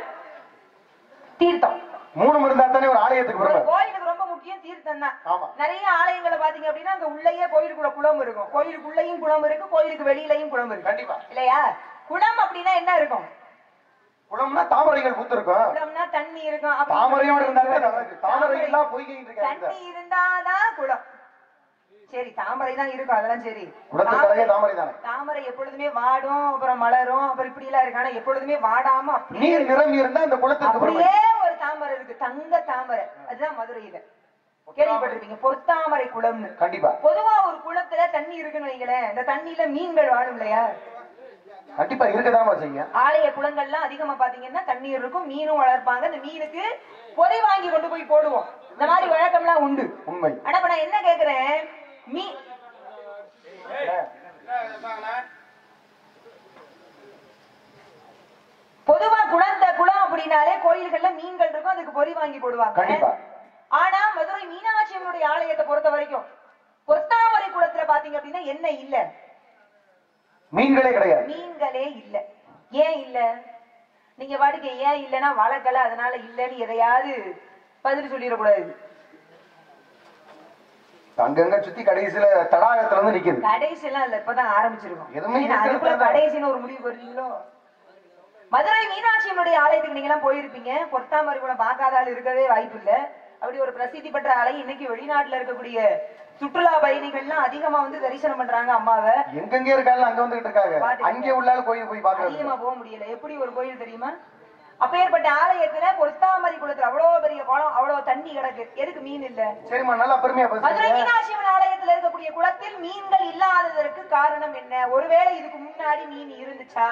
தீர்த்தம் மூணு இருந்தா தானே ஒரு ஆலயத்துக்கு ஒரு வரும் கோயிலுக்கு ரொம்ப முக்கியம் தீர்த்தம் தான் ஆமா. நிறைய ஆலயங்களை பாத்தீங்க அப்படின்னா அங்க உள்ளேயே கோயிலுக்குள்ள குளம் இருக்கும் கோயிலுக்குள்ளேயும் குளம் இருக்கு கோயிலுக்கு வெளியிலயும் குளம் இருக்கு கண்டிப்பா இல்லையா குளம் அப்படின்னா என்ன இருக்கும் குளம்னா தாமரைகள் பூத்திருக்கும் குளம்னா தண்ணி இருக்கும் அப்ப- தாமரையோட இருந்தாலே நல்லது தாமரை எல்லாம் பொய்கிட்டு இருக்காங்க தண்ணி இருந்தாதான் குளம் சரி தாமரை தான் இருக்கும் அதெல்லாம் சரி குளத்துக்கு அழகே தாமரை தானே தாமரை எப்பொழுதுமே வாடும் அப்புறம் மலரும் அப்புறம் இப்படி எல்லாம் இருக்கு ஆனா எப்பொழுதுமே வாடாம அப்படியே நீர் நிரம்பி இருந்தா அந்த குளத்துக்கு பெருமை அப்படியே ஒரு தாமரை இருக்கு தங்க தாமரை அதுதான் மதுரையில கேள்விப்பட்டிருப்பீங்க பொத்தாமரை குளம்னு கண்டிப்பா பொதுவா ஒரு குளத்துல தண்ணி இருக்குன்னு வைங்களேன் இந்த தண்ணியில மீன்கள் வாடும் இல்லையா கண்டிப்பா இருக்கதாமா செய்யுங்க ஆலய குளங்கள்லாம் அதிகமா பாத்தீங்கன்னா தண்ணீர் இருக்கும் மீனும் வளர்ப்பாங்க இந்த மீனுக்கு பொறி வாங்கி கொண்டு போய் போடுவோம் இந்த மாதிரி வழக்கம்லாம் உண்டு உண்மை ஆனா இப்ப நான் என்ன கேக்குறேன் மீ பொதுவா குளந்த குளம் அப்படின்னாலே கோயில்கள்ல மீன்கள் இருக்கும் அதுக்கு பொறி வாங்கி போடுவாங்க கண்டிப்பா. ஆனா மதுரை மீனாட்சி அம்மனுடைய ஆலயத்தை பொறுத்த வரைக்கும் பொத்தாமரை குளத்துல பாத்தீங்க அப்படின்னா என்ன இல்ல மீன்களே கிடையாது மீன்களே இல்ல ஏன் இல்ல நீங்க பாட்டுக்கு ஏன் இல்லைன்னா வளர்க்கல அதனால இல்லன்னு எதையாவது பதில் சொல்லிடக்கூடாது அங்கங்க சுத்தி கடைசியில தடாகத்துல வந்து நிக்குது கடைசி எல்லாம் இல்ல இப்பதான் ஆரம்பிச்சிருக்கோம் எதுவுமே ஏன்னா, அதுக்குள்ள இருக்கிறது கடைசின்னு ஒரு முடிவு வருவீங்களோ மதுரை மீனாட்சியனுடைய ஆலயத்துக்கு நீங்க எல்லாம் போயிருப்பீங்க பொத்தாமரை கூட பார்க்காத ஆள் இருக்கவே வாய்ப்பு இல்ல அப்படி ஒரு பிரசித்தி பெற்ற ஆலை இன்னைக்கு வெளிநாட்டுல இருக்கக்கூடிய சுற்றுலா பயணிகள்லாம் அதிகமா வந்து தரிசனம் பண்றாங்க அம்மாவை எங்கெங்க இருக்காங்க அங்க வந்துகிட்டு இருக்காங்க பாத்துக்கங்க. அங்கே உள்ளாலும் கோயில் போய் பாக்குறது அதிகமா போக முடியல எப்படி ஒரு கோயில் தெரியுமா அப்பேற்பட்ட ஆலயத்துல பொத்தாமரை குளத்துல அவ்வளவு பெரிய குளம் அவ்வளவு தண்ணி கிடக்கு எதுக்கு மீன் இல்ல சரிம்மா நல்லா பெருமையா மதுரை பேசுறீங்க மீனாட்சி அம்மன் ஆலயத்துல இருக்கக்கூடிய குளத்தில் மீன்கள் இல்லாததற்கு காரணம் என்ன ஒருவேளை இதுக்கு முன்னாடி மீன் இருந்துச்சா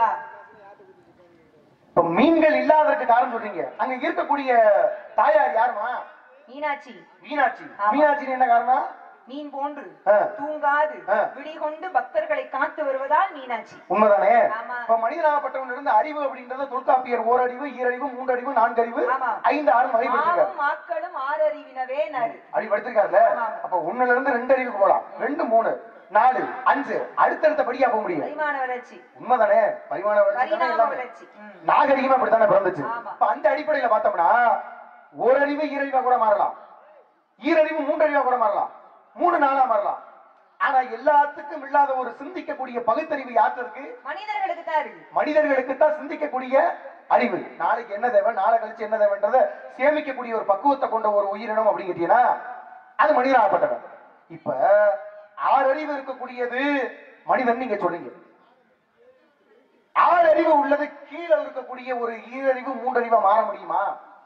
இப்ப மீன்கள் இல்லாததுக்கு காரணம் சொல்றீங்க அங்க இருக்கக்கூடிய தாயார் யாருமா மீனாட்சி மீனாட்சி ஆமா. மீனாட்சி என்ன காரணம் மீன் போன்று ஆ. தூங்காது ஆ. விடிகொண்டு பக்தர்களை காத்து வருவதால் மீனாட்சி உண்மைதானே ஆமா. இப்ப மனிதனாகப்பட்டவன் இருந்து அறிவு அப்படின்றத தொல்காப்பியர் ஓரறிவு ஈரறிவு மூன்றறிவு நான்கறிவு ஆமா. ஐந்து ஆறு வகைப்படுத்திருக்காரு மாவும் மாக்களும் ஆறறிவினவே நறு அப்படி படுத்திருக்காருல்ல ஆமா. அப்ப ஒண்ணுல இருந்து ரெண்டு அறிவுக்கு போலாம் ரெண்டு மூணு நாலு அஞ்சு அடுத்தடுத்த படியா போக முடியும் பரிமாண வளர்ச்சி உண்மைதானே பரிமாண வளர்ச்சி தானே பரிணாம எல்லாமே. வளர்ச்சி ம். நாகரிகமா அப்படித்தானே பிறந்துச்சு ஆமா. இப்ப அந்த அடிப்படையில பார்த்தோம்னா ஓரறிவு ஈரறிவா கூட மாறலாம் ஈரறிவு மூன்றறிவா கூட மாறலாம் மூணு நாளா மாறலாம் ஆனா எல்லாத்துக்கும் இல்லாத ஒரு சிந்திக்கக்கூடிய பகுத்தறிவு யார்கிட்ட இருக்கு மனிதர்களுக்கு தான் இருக்கு மனிதர்களுக்கு தான் சிந்திக்கக்கூடிய அறிவு நாளைக்கு என்ன தேவை நாளை கழிச்சு என்ன தேவைன்றத சேமிக்கக்கூடிய ஒரு பக்குவத்தை கொண்ட ஒரு உயிரினம் அப்படின்னு கேட்டீங்கன்னா அது மனிதனாகப்பட்டவன் இப்ப ஆறறிவு இருக்கக்கூடியது மனிதன் நீங்க சொன்னீங்க ஆறறிவு உள்ளது கீழே இருக்கக்கூடிய ஒரு ஈரறிவு மூன்றறிவா மாற முடியுமா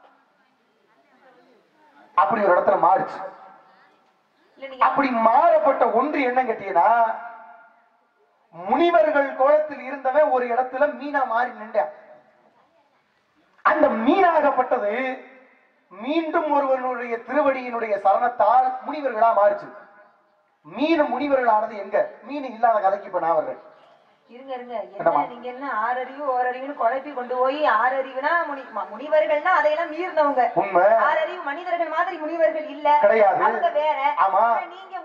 அப்படி ஒரு இடத்துல மாறுச்சு இல்ல நீங்க அப்படி மாறப்பட்ட ஒன்று என்ன கேட்டீங்கன்னா முனிவர்கள் கோலத்தில் இருந்தவன் ஒரு இடத்துல மீனா மாறி நின்றான் அந்த மீனாகப்பட்டது மீண்டும் ஒருவனுடைய திருவடியினுடைய சரணத்தால் முனிவர்களா மாறுச்சு மீன் முனிவர்களானது எங்க மீன் இல்லாத கதைக்கு இப்ப நான் வர்றேன் இருங்க இருங்க என்னம்மா? என்ன நீங்க என்ன ஆறறிவு ஓரறிவுன்னு குழப்பி கொண்டு போய் ஆறறிவுனா முனி ம- முனிவர்கள்னா அதையெல்லாம் மீறினவங்க உண்மை ஆறறிவு மனிதர்கள் மாதிரி முனிவர்கள் இல்ல கிடையாது. அவங்க வேற ஆமா. ஆனா நீங்க முனிவர்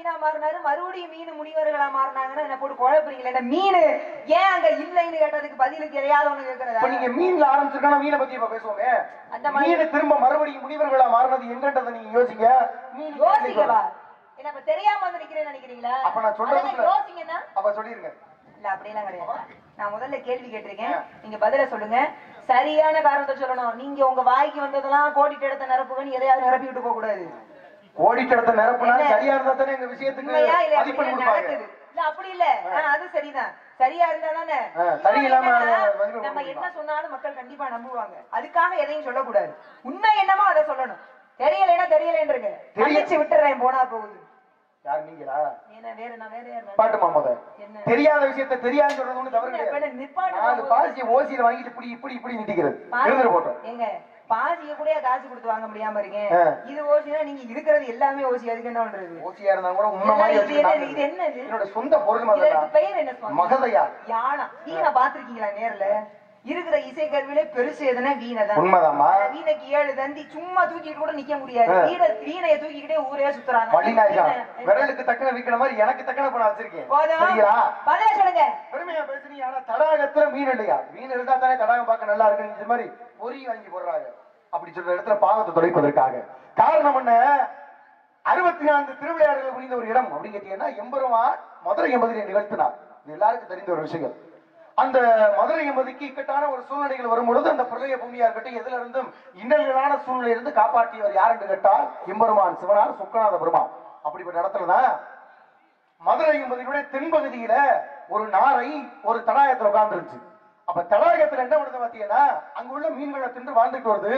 மீனா மாறினாரு மறுபடியும் மீன் முனிவர்களா மாறினாங்கன்னா என்ன போட்டு குழப்பறீங்களே என்ன மீன் ஏன் அங்க இல்லைன்னு கேட்டதுக்கு பதிலுக்கு எதையாவது ஒண்ணு இப்ப கேக்குறதா நீங்க மீன்ல ஆரம்பிச்சிருக்கா மீனை பத்தி இப்ப பேசுவோமே அந்த மாதிரி- மீன் திரும்ப மறுபடியும் முனிவர்களா மாறினது எங்கன்றதை நீங்க யோசிங்க மீன் யோசிக்கவா என்ன இப்ப தெரியாம வந்து நிக்கிறேன்னு நினைக்கிறீங்களா அப்ப நான் சொல்றதுக்குள்ள- அதெல்லாம் யோசிங்கன்னா அப்ப சொல்லிருங்க இல்ல அப்படியெல்லாம் கிடையாது நான் முதல்ல கேள்வி கேட்டிருக்கேன் நீங்க பதில சொல்லுங்க சரியான காரணத்தை சொல்லணும் நீங்க உங்க வாய்க்கு வந்ததெல்லாம் கோடிட்டு எடுத்த நிரப்புகன்னு எதையாவது நிரப்பி விட்டு போக கூடாது கோடிக்கடத்தை நிரப்புனா என்ன? சரியா இருந்தா தானே எங்க விஷயத்துக்கு உண்மையா இல்ல மதிப்பெண் அப்படி கொடுப்பாங்க நடக்குது இல்ல அப்படி இல்ல ஆ, அது சரிதான் சரியா இருந்தா தானே ஆ, சரி இல்லாம என்னன்னா, அதை மதிப்பெண் நம்ம கொடுக்க என்ன சொன்னாலும் மக்கள் கண்டிப்பா நம்புவாங்க அதுக்காக எதையும் சொல்லக்கூடாது உண்மை என்னமோ அதை சொல்லணும் தெரியலைன்னா தெரியலைன்றங்க தெரிய- மன்னிச்சு விட்டுறேன் போனா போகுது யார் நீங்களா என்ன வேற நான் வேற யார் பாட்டுமா முத என்ன? தெரியாத விஷயத்த தெரியாது சொல்றது ஒண்ணு தவறு என்ன, கிடையாது இப்ப என்ன நிப்பாட்டு நாலு போகுது? பாசியை ஓசியில வாங்கிட்டு இப்படி இப்படி இப்படி நிட்டிக்கிறது பாருங்க. இருந்துட்டு போட்டோம் ஏங்க பாசிய கூட காசு கொடுத்து வாங்க முடியாம இருக்கேன் ஆ. இது ஓசினா நீங்க இருக்கிறது எல்லாமே ஓசி அதுக்கு என்ன பண்றது ஓசியா இருந்தா கூட உண்மை மாதிரி இது வச்சுக்கிட்டு என்ன- இது என்னது? என்னோட சொந்த பொருள் இதற்கு மாதிரி பெயர் என்ன சுவாமி? மகதையா யானை வீணை பாத்திருக்கீங்களா நேர்ல இருக்கிற இசை கருவிலே பெருசு எதுனா வீணை தான் உண்மைதாம்மா அந்த வீணைக்கு ஏழு தந்தி சும்மா தூக்கிட்டு கூட நிக்க முடியாது ஆ. வீணை வீணைய தூக்கிக்கிட்டே ஊரே சுத்துறாங்க வள்ளிநாயகா வீணை- விரலுக்கு தக்கன விக்கிற மாதிரி எனக்கு தக்கன இப்ப நான் வச்சிருக்கேன் போதும் சரிங்களா பதில சொல்லுங்க பெருமையா பேசுறீங்க ஆனா தடாகத்துல மீன் இல்லையா மீன் இருந்தா தானே தடாகம் பார்க்க நல்லா இருக்கு இந்த மாதிரி பொறி வாங்கி போடுறாங்க அப்படி சொல்ற இடத்துல பாவத்தை துடைப்பதற்காக காரணம் என்ன அறுபத்தி நான்கு திருவிளையாடல்கள் புரிந்த ஒரு இடம் அப்படின்னு கேட்டீங்கன்னா எம்பெருமான் மதுரை எம்பதியை நிகழ்த்தினார் இது எல்லாருக்கும் தெரிந்த ஒரு விஷயம் அந்த மதுரை எம்பதிக்கு இக்கட்டான ஒரு சூழ்நிலைகள் வரும்பொழுது அந்த பிரளய பூமியா இருக்கட்டும் எதுல இருந்தும் இன்னல்களான சூழ்நிலையில இருந்து காப்பாற்றியவர் யார் என்று கேட்டால் எம்பெருமான் சிவனார் சுக்கநாத பெருமான் அப்படிப்பட்ட இடத்துலதான் மதுரை என்பதனுடைய தென்பகுதியில ஒரு நாரை ஒரு தடாகத்துல உட்கார்ந்துருச்சு அப்ப தடாகத்துல என்ன பண்ணுது பாத்தீங்கன்னா அங்க உள்ள மீன்களை தின்று வாழ்ந்துட்டு வருது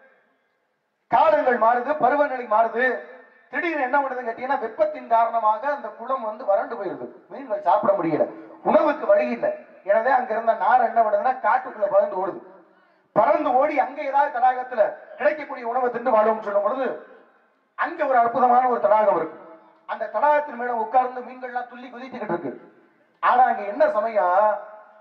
காலங்கள் மாறுது பருவநிலை மாறுது திடீர்னு என்ன பண்ணுதுன்னு கேட்டீங்கன்னா வெப்பத்தின் காரணமாக அந்த குளம் வந்து வறண்டு போயிருது மீன்கள் சாப்பிட முடியல உணவுக்கு வழி இல்லை எனவே அங்க இருந்த நார் என்ன பண்ணுதுன்னா காட்டுக்குள்ள பறந்து ஓடுது பறந்து ஓடி அங்க ஏதாவது தடாகத்துல கிடைக்கக்கூடிய உணவை தின்று வாழும் சொல்லும் பொழுது அங்க ஒரு அற்புதமான ஒரு தடாகம் இருக்கு அந்த தடாகத்தின் மேல உட்கார்ந்து மீன்கள்லாம் துள்ளி குதித்துக்கிட்டு இருக்கு ஆனா அங்க என்ன சமயம்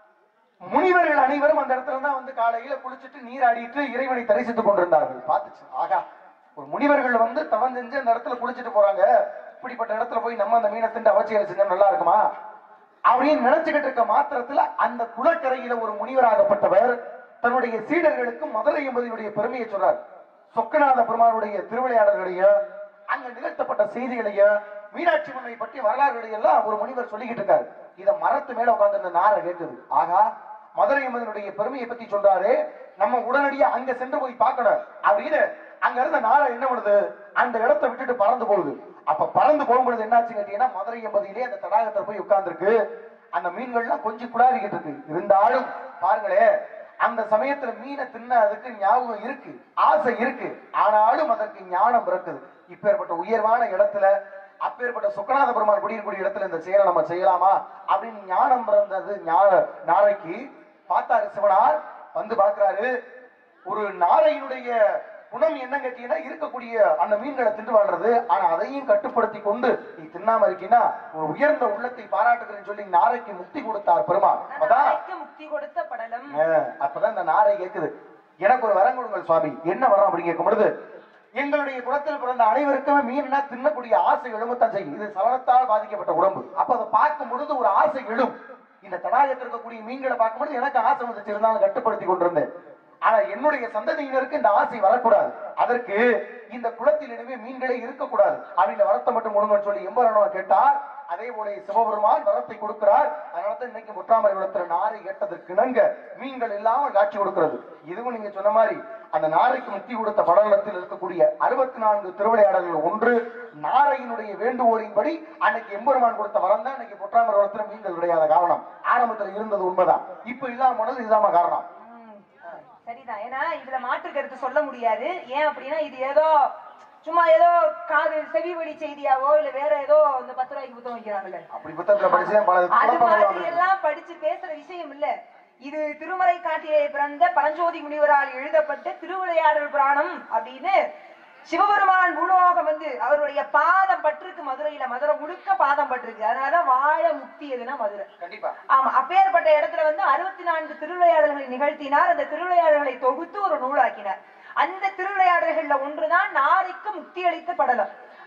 முனிவர்கள் அனைவரும் அந்த இடத்துல தான் வந்து காலையில குளிச்சுட்டு நீராடிட்டு இறைவனை தரிசித்துக் கொண்டிருந்தார்கள் பார்த்துச்சு ஆகா ஒரு முனிவர்கள் வந்து தவம் செஞ்சு அந்த இடத்துல குளிச்சுட்டு போறாங்க இப்படிப்பட்ட இடத்துல போய் நம்ம அந்த மீனை திண்டு அவச்சியல் செஞ்சா நல்லா இருக்குமா அப்படின்னு நினைச்சுக்கிட்டு இருக்க மாத்திரத்துல அந்த குளக்கரையில ஒரு முனிவராகப்பட்டவர் தன்னுடைய சீடர்களுக்கு மதுரை என்பதனுடைய பெருமையை சொல்றார் சொக்கநாத பெருமானுடைய திருவிளையாடல்களையும் அங்க நிகழ்த்தப்பட்ட செய்திகளையும் மீனாட்சி மன்னை பற்றி வரலாறுகளை எல்லாம் ஒரு முனிவர் சொல்லிக்கிட்டு இருக்காரு இத மரத்து மேல உட்கார்ந்து இந்த நாரை கேட்குது ஆகா மதுரை என்பதனுடைய பெருமையை பத்தி சொல்றாரு நம்ம உடனடியா அங்க சென்று போய் பார்க்கணும் அப்படின்னு அங்க இருந்த நாரை என்ன பண்ணுது அந்த இடத்தை விட்டுட்டு பறந்து போகுது அப்ப பறந்து போகும்பொழுது என்னாச்சு கேட்டீங்கன்னா மதுரை எம்பதியிலே அந்த தடாகத்துல போய் உட்கார்ந்துருக்கு அந்த மீன்கள்லாம் கொஞ்சம் குடாரிக்கிட்டு இருக்கு இருந்தாலும் பாருங்களேன் அந்த சமயத்துல மீனை தின்ன அதுக்கு ஞாபகம் இருக்கு ஆசை இருக்கு ஆனாலும் அதற்கு ஞானம் பிறக்குது இப்பேற்பட்ட உயர்வான இடத்துல அப்பேற்பட்ட சுக்கநாத பெருமான் குடியிருக்கூடிய இடத்துல இந்த செயலை நம்ம செய்யலாமா அப்படின்னு ஞானம் பிறந்தது ஞான நாரைக்கு பார்த்தாரு சிவனார் வந்து பார்க்கிறாரு ஒரு நாரையினுடைய குணம் என்ன கேட்டீங்கன்னா இருக்கக்கூடிய அந்த மீன்களை தின்று வாழ்றது ஆனா அதையும் கட்டுப்படுத்தி கொண்டு நீ தின்னாம இருக்கீன்னா ஒரு உயர்ந்த உள்ளத்தை பாராட்டுகிறேன்னு சொல்லி நாரைக்கு முக்தி கொடுத்தார் பெருமாள் அதான் நாய்க்கு முக்தி கொடுத்த படலம் ஆஹ் அப்பதான் இந்த நாரை கேக்குது எனக்கு ஒரு வரம் கொடுங்கள் சுவாமி என்ன வரம் அப்படின்னு கேட்கும் பொழுது எங்களுடைய குலத்தில் பிறந்த அனைவருக்குமே மீன்னா தின்னக்கூடிய ஆசை எழுமத்தான் செய்யும் இது சலனத்தால் பாதிக்கப்பட்ட உடம்பு அப்ப அதை பார்க்கும் பொழுது ஒரு ஆசை எழும் இந்த தடாகத்தில் இருக்கக்கூடிய மீன்களை பார்க்கும் பொழுது எனக்கு ஆசை வந்துச்சு இருந்தாலும் கட்டுப்படுத்தி கொண்டிருந்தேன் ஆனா என்னுடைய சந்ததியினருக்கு இந்த ஆசை வரக்கூடாது அதற்கு இந்த குளத்தில் எனவே மீன்களே இருக்கக்கூடாது அப்படின்னு வரத்தை மட்டும் முழுங்கன்னு சொல்லி எம்பரணும் கேட்டார் அதே போல சிவபெருமான் வரத்தை கொடுக்கிறார் அதனால தான் இன்னைக்கு முற்றாமரை குளத்துல நாரை கேட்டதற்கு இணங்க மீன்கள் இல்லாமல் காட்சி கொடுக்கிறது இதுவும் நீங்க சொன்ன மாதிரி அந்த நாரைக்கு முக்தி கொடுத்த படலத்தில் இருக்கக்கூடிய அறுபத்தி நான்கு திருவிளையாடல்கள் ஒன்று நாரையினுடைய வேண்டுகோளின்படி அன்னைக்கு எம்பெருமான் கொடுத்த வரம் தான் இன்னைக்கு முற்றாமரை குளத்துல மீன்கள் கிடையாத காரணம் ஆரம்பத்துல இருந்தது உண்மைதான் இப்ப இல்லாம போனது இதுதான் காரணம் ம், சரிதான் ஏன்னா இதுல மாற்று கருத்து சொல்ல முடியாது ஏன் அப்படின்னா இது ஏதோ சும்மா ஏதோ காது செவி வழி செய்தியாவோ இல்ல வேற ஏதோ இந்த பத்து ரூபாய்க்கு புத்தகம் வைக்கிறாங்கல்ல அப்படி புத்தகத்துல படிச்சுதான் பல அது குழப்பங்கள் மாதிரி வந்தது. எல்லாம் படிச்சு பேசுற விஷயம் இல்ல இது திருமறை காட்டிலே பிறந்த பரஞ்சோதி முனிவரால் எழுதப்பட்ட திருவிளையாடல் புராணம் அப்படின்னு சிவபெருமான் பூலோகம் வந்து அவருடைய பாதம் பட்டிருக்கு மதுரையில மதுரை முழுக்க பாதம் பட்டிருக்கு அதனாலதான் வாழ முக்தி எதுனா மதுரை கண்டிப்பா ஆமா அப்பேற்பட்ட இடத்துல வந்து அறுபத்தி நான்கு திருவிளையாடல்களை நிகழ்த்தினார் அந்த திருவிளையாடல்களை தொகுத்து ஒரு நூலாக்கினார் அந்த திருவிளையாடல்கள்ல ஒன்றுதான் நாரைக்கு முக்தி அளித்த படலம்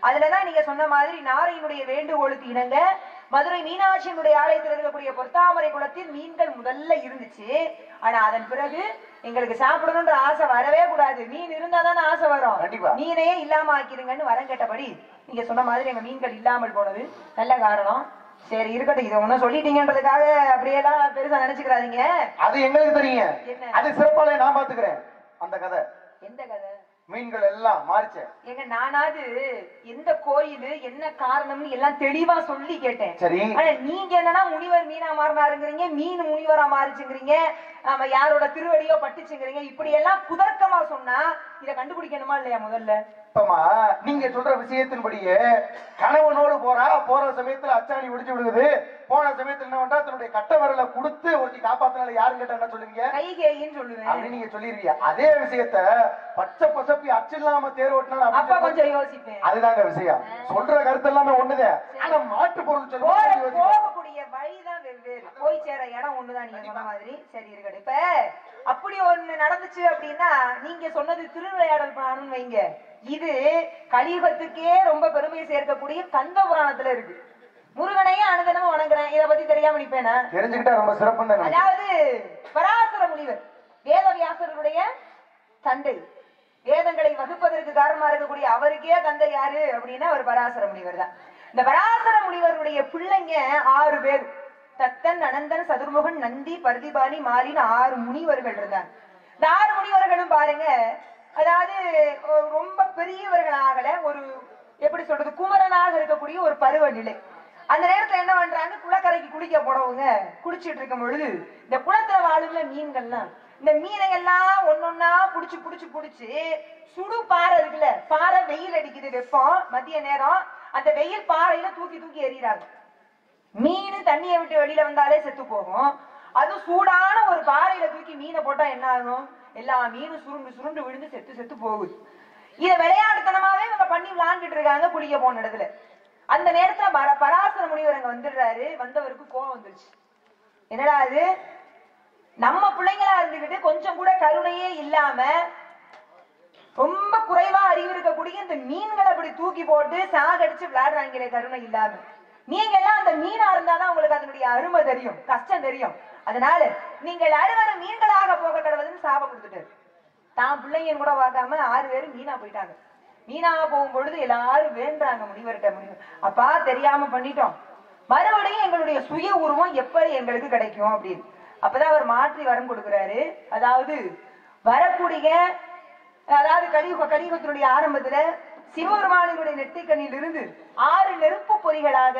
அதுலதான் நீங்க சொன்ன மாதிரி நாரையினுடைய வேண்டுகோளுக்கு இணங்க மதுரை மீனாட்சியினுடைய ஆலயத்தில் இருக்கக்கூடிய பொத்தாமரை குளத்தில் மீன்கள் முதல்ல இருந்துச்சு ஆனா அதன் பிறகு எங்களுக்கு சாப்பிடணும்ன்ற ஆசை வரவே கூடாது மீன் இருந்தா தானே ஆசை வரும் கண்டிப்பா. மீனையே இல்லாம ஆக்கிருங்கன்னு வரம் கேட்டபடி நீங்க சொன்ன மாதிரி எங்க மீன்கள் இல்லாமல் போனது நல்ல காரணம் சரி இருக்கட்டும் இதை ஒண்ணும் சொல்லிட்டீங்கன்றதுக்காக அப்படியே எல்லாம் பெருசா நினைச்சுக்கிறாதீங்க அது எங்களுக்கு தெரியுங்க என்ன? அது சிறப்பாலே நான் பாத்துக்கிறேன் அந்த கதை எந்த கதை மீன்கள் எல்லாம் மாறிச்ச எங்க நானாவது எந்த கோயில் என்ன காரணம்னு எல்லாம் தெளிவா சொல்லி கேட்டேன் சரி ஆனா நீங்க என்னன்னா முனிவர் மீனா மாறினாருங்கிறீங்க மீன் முனிவரா மாறிச்சுங்கிறீங்க ஆமா யாரோட திருவடியோ பட்டுச்சுங்கிறீங்க இப்படி எல்லாம் குதர்க்கமா சொன்னா இத கண்டுபிடிக்கணுமா இல்லையா முதல்ல இப்பமா நீங்க சொல்ற விஷயத்தின்படியே கணவனோடு போறா போற சமயத்துல அச்சாணி ஒடிச்சு விடுகுது போன சமயத்துல என்ன பண்றா தன்னுடைய கட்ட விரலை கொடுத்து ஒருத்தி காப்பாத்தினால யாரும் கேட்டா என்ன சொல்லுவீங்க கைகேயின்னு சொல்லுவேன் அப்படின்னு நீங்க சொல்லிருவீங்க அதே விஷயத்த பச்சை பசப்பி அச்சு இல்லாம தேர் ஓட்டினா அப்ப கொஞ்சம் யோசிப்பேன் அதுதாங்க விஷயம் சொல்ற கருத்து எல்லாமே ஒண்ணுதான் ஆனா மாட்டு பொருள் போற சொல்லும்போது யோசிப்பேன். போகக்கூடிய வழிதான் வெவ்வேறு போய் சேர இடம் ஒண்ணுதான் நீங்க சொன்ன மாதிரி சரி இருக்கட்டும் இப்ப அப்படி ஒண்ணு நடந்துச்சு அப்படின்னா நீங்க சொன்னது திருவிளையாடல் புராணம்னு வைங்க இது கலியுகத்துக்கே ரொம்ப பெருமை சேர்க்கக்கூடிய கந்த புராணத்துல இருக்கு முருகனையே அனுதினமும் வணங்குறேன் இத பத்தி தெரியாம நிப்பேனா தெரிஞ்சுக்கிட்டா ரொம்ப சிறப்பு தான் அதாவது பராசர முனிவர் வேதவியாசருடைய தந்தை வேதங்களை வகுப்பதற்கு காரணமா இருக்கக்கூடிய அவருக்கே தந்தை யாரு அப்படின்னா அவர் பராசர முனிவர் தான் இந்த பராசர முனிவருடைய பிள்ளைங்க ஆறு பேர் தத்தன் அனந்தன் சதுர்முகன் நந்தி பர்திபாலி மாலின்னு ஆறு முனிவர்கள் இருந்தாங்க இந்த ஆறு முனிவர்களும் பாருங்க அதாவது ஒ- ரொம்ப பெரியவர்களாகல ஒரு எப்படி சொல்றது குமரனாக இருக்கக்கூடிய ஒரு பருவ நிலை அந்த நேரத்துல என்ன பண்றாங்க குளக்கரைக்கு குளிக்க போனவங்க குளிச்சிட்டு இருக்கும் பொழுது இந்த குளத்துல வாழும்ல மீன்கள்லாம் இந்த மீனை எல்லாம் ஒன்னொன்னா புடிச்சு புடிச்சு புடிச்சு சுடு பாறை இருக்குல்ல பாறை வெயில் அடிக்குது வெப்பம் மதிய நேரம் அந்த வெயில் பாறையில தூக்கி தூக்கி எறிகிறாங்க மீன் தண்ணியை விட்டு வெளியில வந்தாலே செத்து போகும் அது சூடான ஒரு பாறையில தூக்கி மீனை போட்டா என்ன ஆகும் எல்லா மீனும் சுருண்டு சுருண்டு விழுந்து செத்து செத்து போகுது இத விளையாட்டுத்தனமாவே இவங்க பண்ணி விளையாண்டுட்டு இருக்காங்க குளிக்க போன இடத்துல அந்த நேரத்துல பர- பராசர முனிவர் அங்க வந்துடுறாரு வந்தவருக்கு கோவம் வந்துருச்சு என்னடா அது நம்ம பிள்ளைங்களா இருந்துகிட்டு கொஞ்சம் கூட கருணையே இல்லாம ரொம்ப குறைவா அறிவு இருக்கக்கூடிய இந்த மீன்களை அப்படி தூக்கி போட்டு சாகடிச்சு விளையாடுறாங்களே கருணை இல்லாம நீங்க எல்லாம் அந்த மீனா இருந்தாதான் உங்களுக்கு அதனுடைய அருமை தெரியும் கஷ்டம் தெரியும் அதனால நீங்கள் அறுவரும் மீன்களாக போக கடவுள்னு சாபம் கொடுத்துட்டாரு தான் பிள்ளைங்கன்னு கூட பார்க்காம ஆறு பேரும் மீனா போயிட்டாங்க மீனா போகும் பொழுது எல்லாரும் வேண்டாங்க முனிவர்கிட்ட முனிவர் அப்பா தெரியாம பண்ணிட்டோம் மறுபடியும் எங்களுடைய சுய உருவம் எப்படி எங்களுக்கு கிடைக்கும் அப்படின்னு அப்பதான் அவர் மாற்றி வரம் கொடுக்கிறாரு அதாவது வரக்கூடிய அதாவது கலியுக கலியுகத்தினுடைய ஆரம்பத்துல சிவபெருமானினுடைய நெற்றிக்கண்ணில் இருந்து ஆறு நெருப்பு பொறிகளாக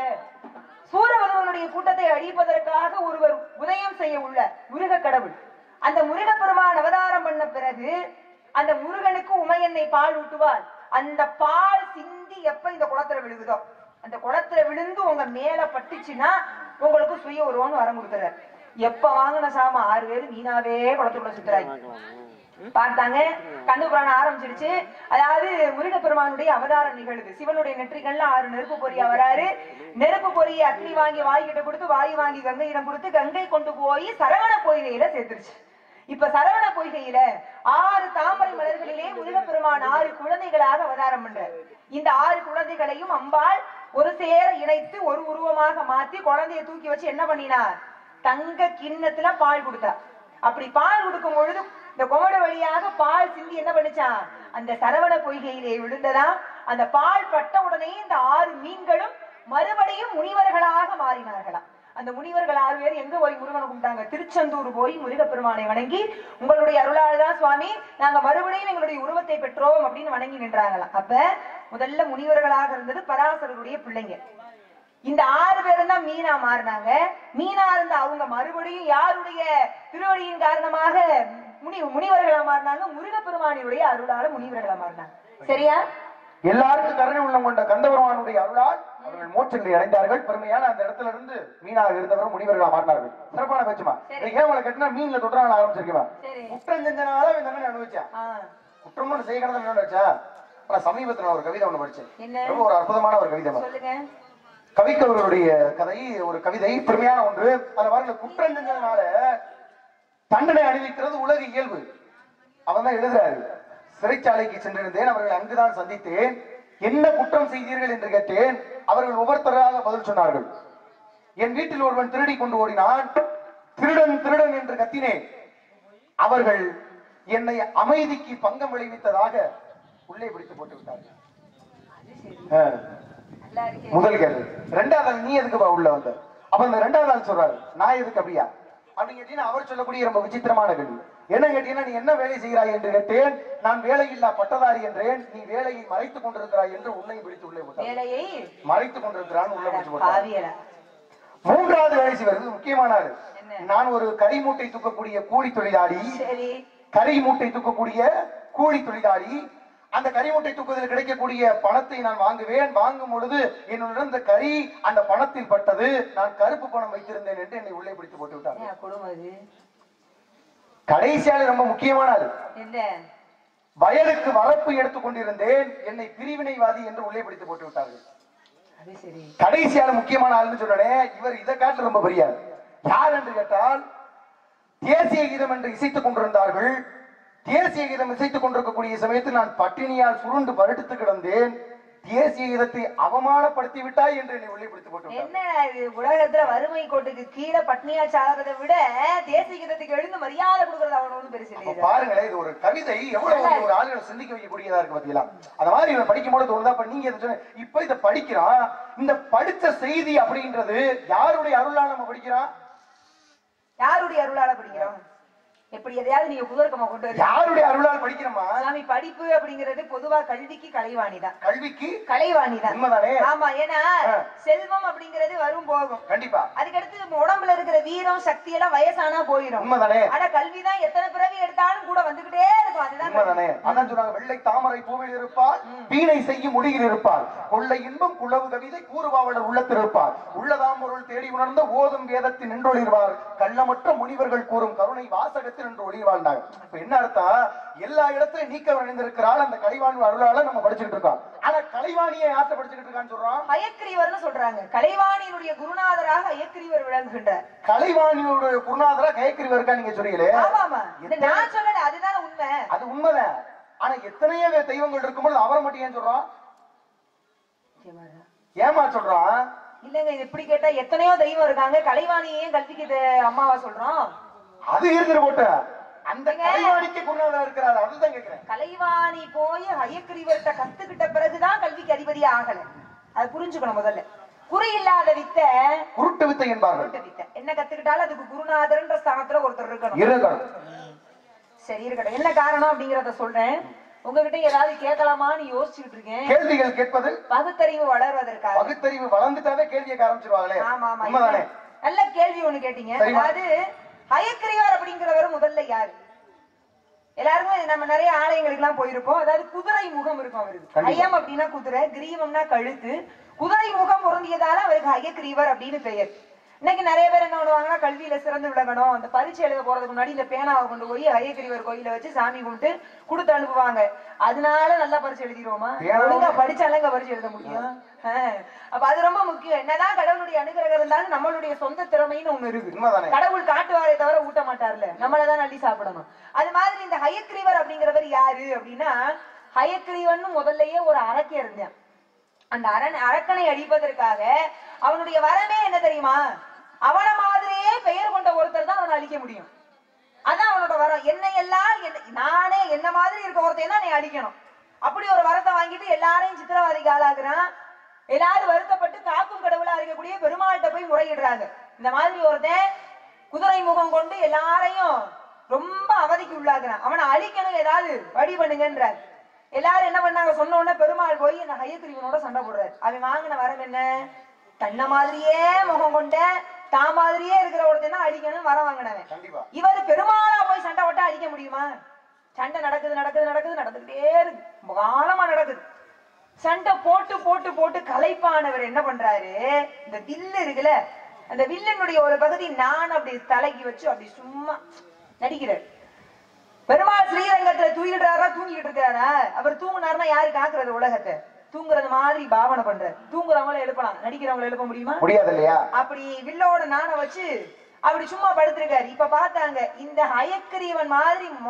சூரபகவனுடைய கூட்டத்தை அழிப்பதற்காக ஒருவர் உதயம் செய்ய உள்ள முருக கடவுள் அந்த முருகப்பெருமான் அவதாரம் பண்ண பிறகு அந்த முருகனுக்கு உமையன்னை பால் ஊட்டுவாள் அந்த பால் சிந்தி எப்ப இந்த குளத்துல விழுகுதோ அந்த குளத்துல விழுந்து உங்க மேல பட்டுச்சுன்னா உங்களுக்கு சுய உருவம்னு வரம் கொடுக்குறாரு எப்ப வாங்கின சாம ஆறு பேரு மீனாவே குளத்துக்குள்ள சுத்துறாங்க பார்த்தாங்க கந்த புராணம் ஆரம்பிச்சிருச்சு அதாவது முருகப்பெருமானுடைய அவதாரம் நிகழுது சிவனுடைய நெற்றிகள்ல ஆறு நெருப்பு பொறியா வராரு நெருப்பு பொறியை அக்னி வாங்கி வாய்கிட்ட கொடுத்து வாயு வாங்கி கங்கையிடம் கொடுத்து கங்கை கொண்டு போய் சரவண பொய்கையில சேர்த்துருச்சு இப்ப சரவண பொய்கையில ஆறு தாமரை மலர்களிலே முருகப்பெருமான் ஆறு குழந்தைகளாக அவதாரம் பண்றார் இந்த ஆறு குழந்தைகளையும் அம்பாள் ஒரு சேர இணைத்து ஒரு உருவமாக மாத்தி குழந்தைய தூக்கி வச்சு என்ன பண்ணினார் தங்க கிண்ணத்துல பால் கொடுத்தா அப்படி பால் கொடுக்கும் பொழுது இந்த குமட வழியாக பால் சிந்தி என்ன பண்ணுச்சான் அந்த சரவண பொய்கையிலே விழுந்ததாம் அந்த பால் பட்ட உடனே இந்த ஆறு மீன்களும் மறுபடியும் முனிவர்களாக மாறினார்களாம் அந்த முனிவர்கள் ஆறு பேர் எங்க போய் முருகனை கும்பிட்டாங்க திருச்செந்தூர் போய் முருகப்பெருமானை வணங்கி உங்களுடைய அருளால் தான் சுவாமி நாங்க மறுபடியும் எங்களுடைய உருவத்தை பெற்றோம் அப்படின்னு வணங்கி நின்றாங்களாம் அப்ப முதல்ல முனிவர்களாக இருந்தது பராசரருடைய பிள்ளைங்க இந்த ஆறு பேரும் தான் மீனா மாறினாங்க மீனா இருந்த அவங்க மறுபடியும் யாருடைய திருவடியின் காரணமாக முனி முனிவர்களா மாறினாங்க முருகப்பெருமானியுடைய அருளால முனிவர்களா மாறினாங்க சரியா எல்லாருக்கும் கருணை உள்ளம் கொண்ட கந்தபெருமானுடைய அருளால் அவர்கள் மோட்சங்களை அடைந்தார்கள் பெருமையான அந்த இடத்துல இருந்து மீனாக இருந்தவரும் முனிவர்களா மாறினார்கள் சிறப்பான பேச்சுமா சரி. இது ஏன் உங்களை கட்டினா மீன்ல தொற்றாங்க ஆரம்பிச்சிருக்கீங்க சரி குற்றம் செஞ்சனால அவன் தண்டனை அனுபவிச்சான் ஆ, குற்றம் ஒண்ணு செய்ய கடந்த வச்சா ஆனா சமீபத்துல நான் ஒரு கவிதை ஒண்ணு படிச்சேன் என்ன ரொம்ப ஒரு அற்புதமான ஒரு கவிதை சொல்லுங்க கவிக்கவர்களுடைய கதை ஒரு கவிதை பெருமையான ஒன்று அதுல பாருங்க குற்றம் செஞ்சதுனால தண்டனை அணிவிக்கிறது உலக இயல்பு அவன் தான் எழுதுறாரு சிறைச்சாலைக்கு சென்றிருந்தேன் அவர்களை அங்குதான் சந்தித்தேன் என்ன குற்றம் செய்தீர்கள் என்று கேட்டேன் அவர்கள் ஒவ்வொருத்தராக பதில் சொன்னார்கள் என் வீட்டில் ஒருவன் திருடி கொண்டு ஓடினான் திருடன் திருடன் என்று கத்தினேன் அவர்கள் என்னை அமைதிக்கு பங்கம் விளைவித்ததாக உள்ளே பிடித்து போட்டு விட்டார்கள் அது சரி ஆ. நல்லா இருக்கே முதல் கேள்வி ரெண்டாவது ஆள் நீ எதுக்குப்பா உள்ள வந்த அப்ப அந்த ரெண்டாவது ஆள் சொல்றாரு நான் எதுக்கு அப்படியா அப்படின்னு கேட்டீங்கன்னா அவர் சொல்லக்கூடிய ரொம்ப விசித்திரமான கேள்வி என்ன கேட்டீங்கன்னா நீ என்ன வேலை செய்கிறாய் என்று கேட்டேன் நான் வேலையில்லா பட்டதாரி என்றேன் நீ வேலையை மறைத்துக் கொண்டிருக்கிறாய் என்று உன்னை பிடித்து உள்ளே போட்டார் வேலையை மறைத்துக் கொண்டிருக்கிறான் உள்ள பிடிச்சு போட்டார் பாவியலா மூன்றாவது வேலை செய்வது முக்கியமான ஆளு என்ன? நான் ஒரு கறி மூட்டை தூக்கக்கூடிய கூலி தொழிலாளி சரி கறி மூட்டை தூக்கக்கூடிய கூலி தொழிலாளி அந்த கறி மூட்டை தூக்குவதில் கிடைக்கக்கூடிய பணத்தை நான் வாங்குவேன் வாங்கும் பொழுது என்னுடன் இந்த கறி அந்த பணத்தில் பட்டது நான் கருப்பு பணம் வைத்திருந்தேன் என்று என்னை உள்ளே பிடித்து போட்டு விட்டாங்க ஏன் குடும்பம் அது கடைசியால ரொம்ப முக்கியமான ஆளு என்ன வயலுக்கு வரப்பு எடுத்துக் கொண்டிருந்தேன் என்னை பிரிவினைவாதி என்று உள்ளே பிடித்து போட்டு விட்டார்கள் அது சரி கடைசியான முக்கியமான ஆளுன்னு சொல்லனே இவர் இதை காட்டு ரொம்ப பெரிய ஆள். யார் என்று கேட்டால் தேசிய கீதம் என்று இசைத்துக் கொண்டிருந்தார்கள் தேசிய கீதம் இசைத்துக் கொண்டிருக்கக்கூடிய சமயத்தில் நான் பட்டினியால் சுருண்டு படுத்து கிடந்தேன் தேசிய கீதத்தை அவமானப்படுத்தி விட்டாய் என்று என்னை உள்ளே பிடித்து போட்டு விட்டார் என்ன இது உலகத்துல வறுமை கோட்டுக்கு கீழே பட்னியா சாகிறதை விட தேசிய கீதத்துக்கு எழுந்து மரியாதை கொடுக்கறது அவன் ஒண்ணும் பெருசு அப்ப இல்லையா பாருங்களேன் இது ஒரு கவிதை எவ்வளவு ஒரு- ஒரு ஆளுகளை சிந்திக்க வைக்கக்கூடியதா இருக்கு பாத்தீங்களா அந்த மாதிரி இவன் படிக்கும் போது தோணுதா அப்ப நீங்க இதை சொன்ன- இப்ப இதை படிக்கிறான் இந்த படிச்ச செய்தி அப்படின்றது யாருடைய அருளால் நம்ம படிக்கிறான் யாருடைய அருளால படிக்கிறோம் எப்படி எதையாவது நீங்க குதர்க்கமா கொண்டு வரீங்க யாருடைய அருளால் படிக்கிறோமா சாமி படிப்பு அப்படிங்கிறது பொதுவா கல்விக்கு கலைவாணிதான் கல்விக்கு கலைவாணிதான் உண்மைதானே ஆமா ஏன்னா ஆ. செல்வம் அப்படிங்கிறது வரும் போகும் கண்டிப்பா அதுக்கடுத்து நம்ம உடம்புல இருக்கிற வீரம் சக்தி எல்லாம் வயசானா போயிடும் உண்மைதானே ஆனா கல்விதான் எத்தனை பிறவி எடுத்தாலும் கூட வந்துகிட்டே இருக்கும் அதுதான் உண்மைதானே அதான் சொன்னாங்க வெள்ளை தாமரை பூவில் இருப்பார் வீணை செய்யும் முடியில் இருப்பார் கொள்ளை இன்பம் குளவு கவிதை கூறுபாவலர் உள்ளத்தில் இருப்பார் உள்ளதாம் பொருள் தேடி உணர்ந்த ஓதும் வேதத்தில் நின்றொழிவார் கள்ளமற்ற முனிவர்கள் கூறும் கருணை வாசகத்தில் நின்று ஒளிவாழ்ந்தாங்க இப்ப என்ன அர்த்தம் எல்லா இடத்திலும் நீக்க அணிந்திருக்கிறாள் அந்த கலைவாணி அருளால நம்ம படிச்சுக்கிட்டு இருக்கோம் ஆனா கலைவாணியை யார்கிட்ட படிச்சுக்கிட்டு இருக்கான்னு சொல்றோம் ஹயக்கிரீவர்னு சொல்றாங்க கலைவாணியினுடைய குருநாதராக ஹயக்கிரீவர் விளங்குகின்றார் கலைவாணியோட குருநாதரா கயக்கிரி இருக்கா நீங்க சொல்றீங்களே ஆமாமா இந்த நான் சொல்லல அதுதான் உண்மை அது உண்மைதான் ஆனா எத்தனையோ தெய்வங்கள் இருக்கும்போது அவரை மட்டும் ஏன் சொல்றோம் ஏமா சொல்றான் இல்லங்க இது இப்படி கேட்டா எத்தனையோ தெய்வம் இருக்காங்க கலைவாணியே கல்விக்கு இது அம்மாவா சொல்றோம் அது இருந்துட்டு போட்டு அந்த ஏங்க? கலைவாணிக்கு குருநாதரா இருக்கிறாரு அதுதான் கேக்குறேன் கலைவாணி போய் ஹயக்கிரீவர்கிட்ட கத்துக்கிட்ட பிறகுதான் கல்விக்கு அதிபதியே ஆகல அது புரிஞ்சுக்கணும் முதல்ல குறி இல்லாத வித்தை குருட்டு வித்தை என்பார்கள் குருட்டு வித்தை என்ன கத்துக்கிட்டாலும் அதுக்கு குருநாதர்ன்ற ஸ்தானத்துல ஒருத்தர் இருக்கணும் இருக்கணும் சரி இருக்கட்டும் என்ன காரணம் அப்படிங்கறத சொல்றேன் உங்ககிட்ட ஏதாவது கேட்கலாமான்னு யோசிச்சுட்டு இருக்கேன் கேள்விகள் கேட்பது பகுத்தறிவு வளர்வதற்காக பகுத்தறிவு வளர்ந்துட்டாவே கேள்வி கேட்க ஆரம்பிச்சிருவாங்களே ஆமா ஆமா உண்மைதானே நல்ல கேள்வி ஒண்ணு கேட்டீங்க சரிம்மா. அதாவது ஹயக்கிரிவார் அப்படிங்கிறவர் முதல்ல யாரு எல்லாருமே நம்ம நிறைய ஆலயங்களுக்கு எல்லாம் போயிருப்போம் அதாவது குதிரை முகம் இருக்கும் அவருக்கு கண்டிப்பா. ஹயம் அப்படின்னா குதிரை கிரீவம்னா கழுத்து குதிரை முகம் பொருந்தியதால அவருக்கு ஹயக்கிரீவர் அப்படின்னு பெயர் இன்னைக்கு நிறைய பேர் என்ன பண்ணுவாங்கன்னா கல்வியில சிறந்து விளங்கணும் அந்த பரீட்சை எழுத போறதுக்கு முன்னாடி இந்த பேனாவை கொண்டு போய் ஹயக்கிரீவர் கோயில வச்சு சாமி கும்பிட்டு கொடுத்து அனுப்புவாங்க அதனால நல்லா பரிசு எழுதிருவோமா பேனாவை- ஒழுங்கா படிச்சாலங்க பரிசு எழுத முடியும் ஆஹ். அப்ப அது ரொம்ப முக்கியம் என்னதான் கடவுளுடைய அனுகிரகம் இருந்தாலும் நம்மளுடைய சொந்த திறமைன்னு ஒண்ணு இருக்கு உண்மைதானே கடவுள் காட்டுவாரே தவிர ஊட்ட மாட்டார்ல நம்மளதான் அள்ளி சாப்பிடணும் அது மாதிரி இந்த ஹயக்ரீவர் அப்படிங்கிறவர் யாரு அப்படின்னா ஹயக்ரீவன் முதல்லயே ஒரு அரக்கி இருந்தான் அந்த அரண் அரக்கனை அழிப்பதற்காக அவனுடைய வரமே என்ன தெரியுமா அவன மாதிரியே பெயர் கொண்ட ஒருத்தர் தான் அவனை அழிக்க முடியும் அதான் அவனோட வரம் என்னை எல்லாம் என்ன- நானே என்ன மாதிரி இருக்க ஒருத்தன் தான் நீ அடிக்கணும் அப்படி ஒரு வரத்தை வாங்கிட்டு எல்லாரையும் சித்திரவாதிக்கு ஆளாக்குறான் எல்லாரும் வருத்தப்பட்டு காக்கும் கடவுளா இருக்கக்கூடிய பெருமாள்கிட்ட போய் முறையிடுறாங்க இந்த மாதிரி ஒருத்தன் குதிரை முகம் கொண்டு எல்லாரையும் ரொம்ப அவதிக்கு உள்ளாக்குறான் அவனை அழிக்கணும் ஏதாவது வழி பண்ணுங்கன்றார் எல்லாரும் என்ன பண்ணாங்க சொன்ன உடனே பெருமாள் போய் இந்த ஹயக்கிரிவனோட சண்டை போடுறாரு அவன் வாங்கின வரம் என்ன தன்னை மாதிரியே முகம் கொண்ட தான் மாதிரியே இருக்கிற ஒருத்தன் தான் அடிக்கணும் வரம் வாங்கினவன் கண்டிப்பா இவர் பெருமாளா போய் சண்டை போட்டா அடிக்க முடியுமா சண்டை நடக்குது நடக்குது நடக்குது நடந்துகிட்டே இருக்கு காலமா நடக்குது சண்டை போட்டு போட்டு போட்டு கலைப்பானவர் என்ன பண்றாரு இந்த வில்லு இருக்குல்ல அந்த வில்லினுடைய ஒரு பகுதி நான் அப்படி தலைக்கு வச்சு அப்படி சும்மா நடிக்கிறார் பெருமாள் ஸ்ரீரங்கத்துல தூங்கிடுறாரா தூங்கிட்டு இருக்காரா அவர் தூங்குனாருன்னா யாரு காக்குறது உலகத்தை தூங்குறது மாதிரி பாவனை பண்றாரு தூங்குறவங்கள எழுப்பலாம் நடிக்கிறவங்கள எழுப்ப முடியுமா முடியாது இல்லையா அப்படி வில்லோட நாண வச்சு அப்படி சும்மா படுத்திருக்காரு இப்ப பார்த்தாங்க இந்த ஹயக்கிரீவன் மாதிரி முகம்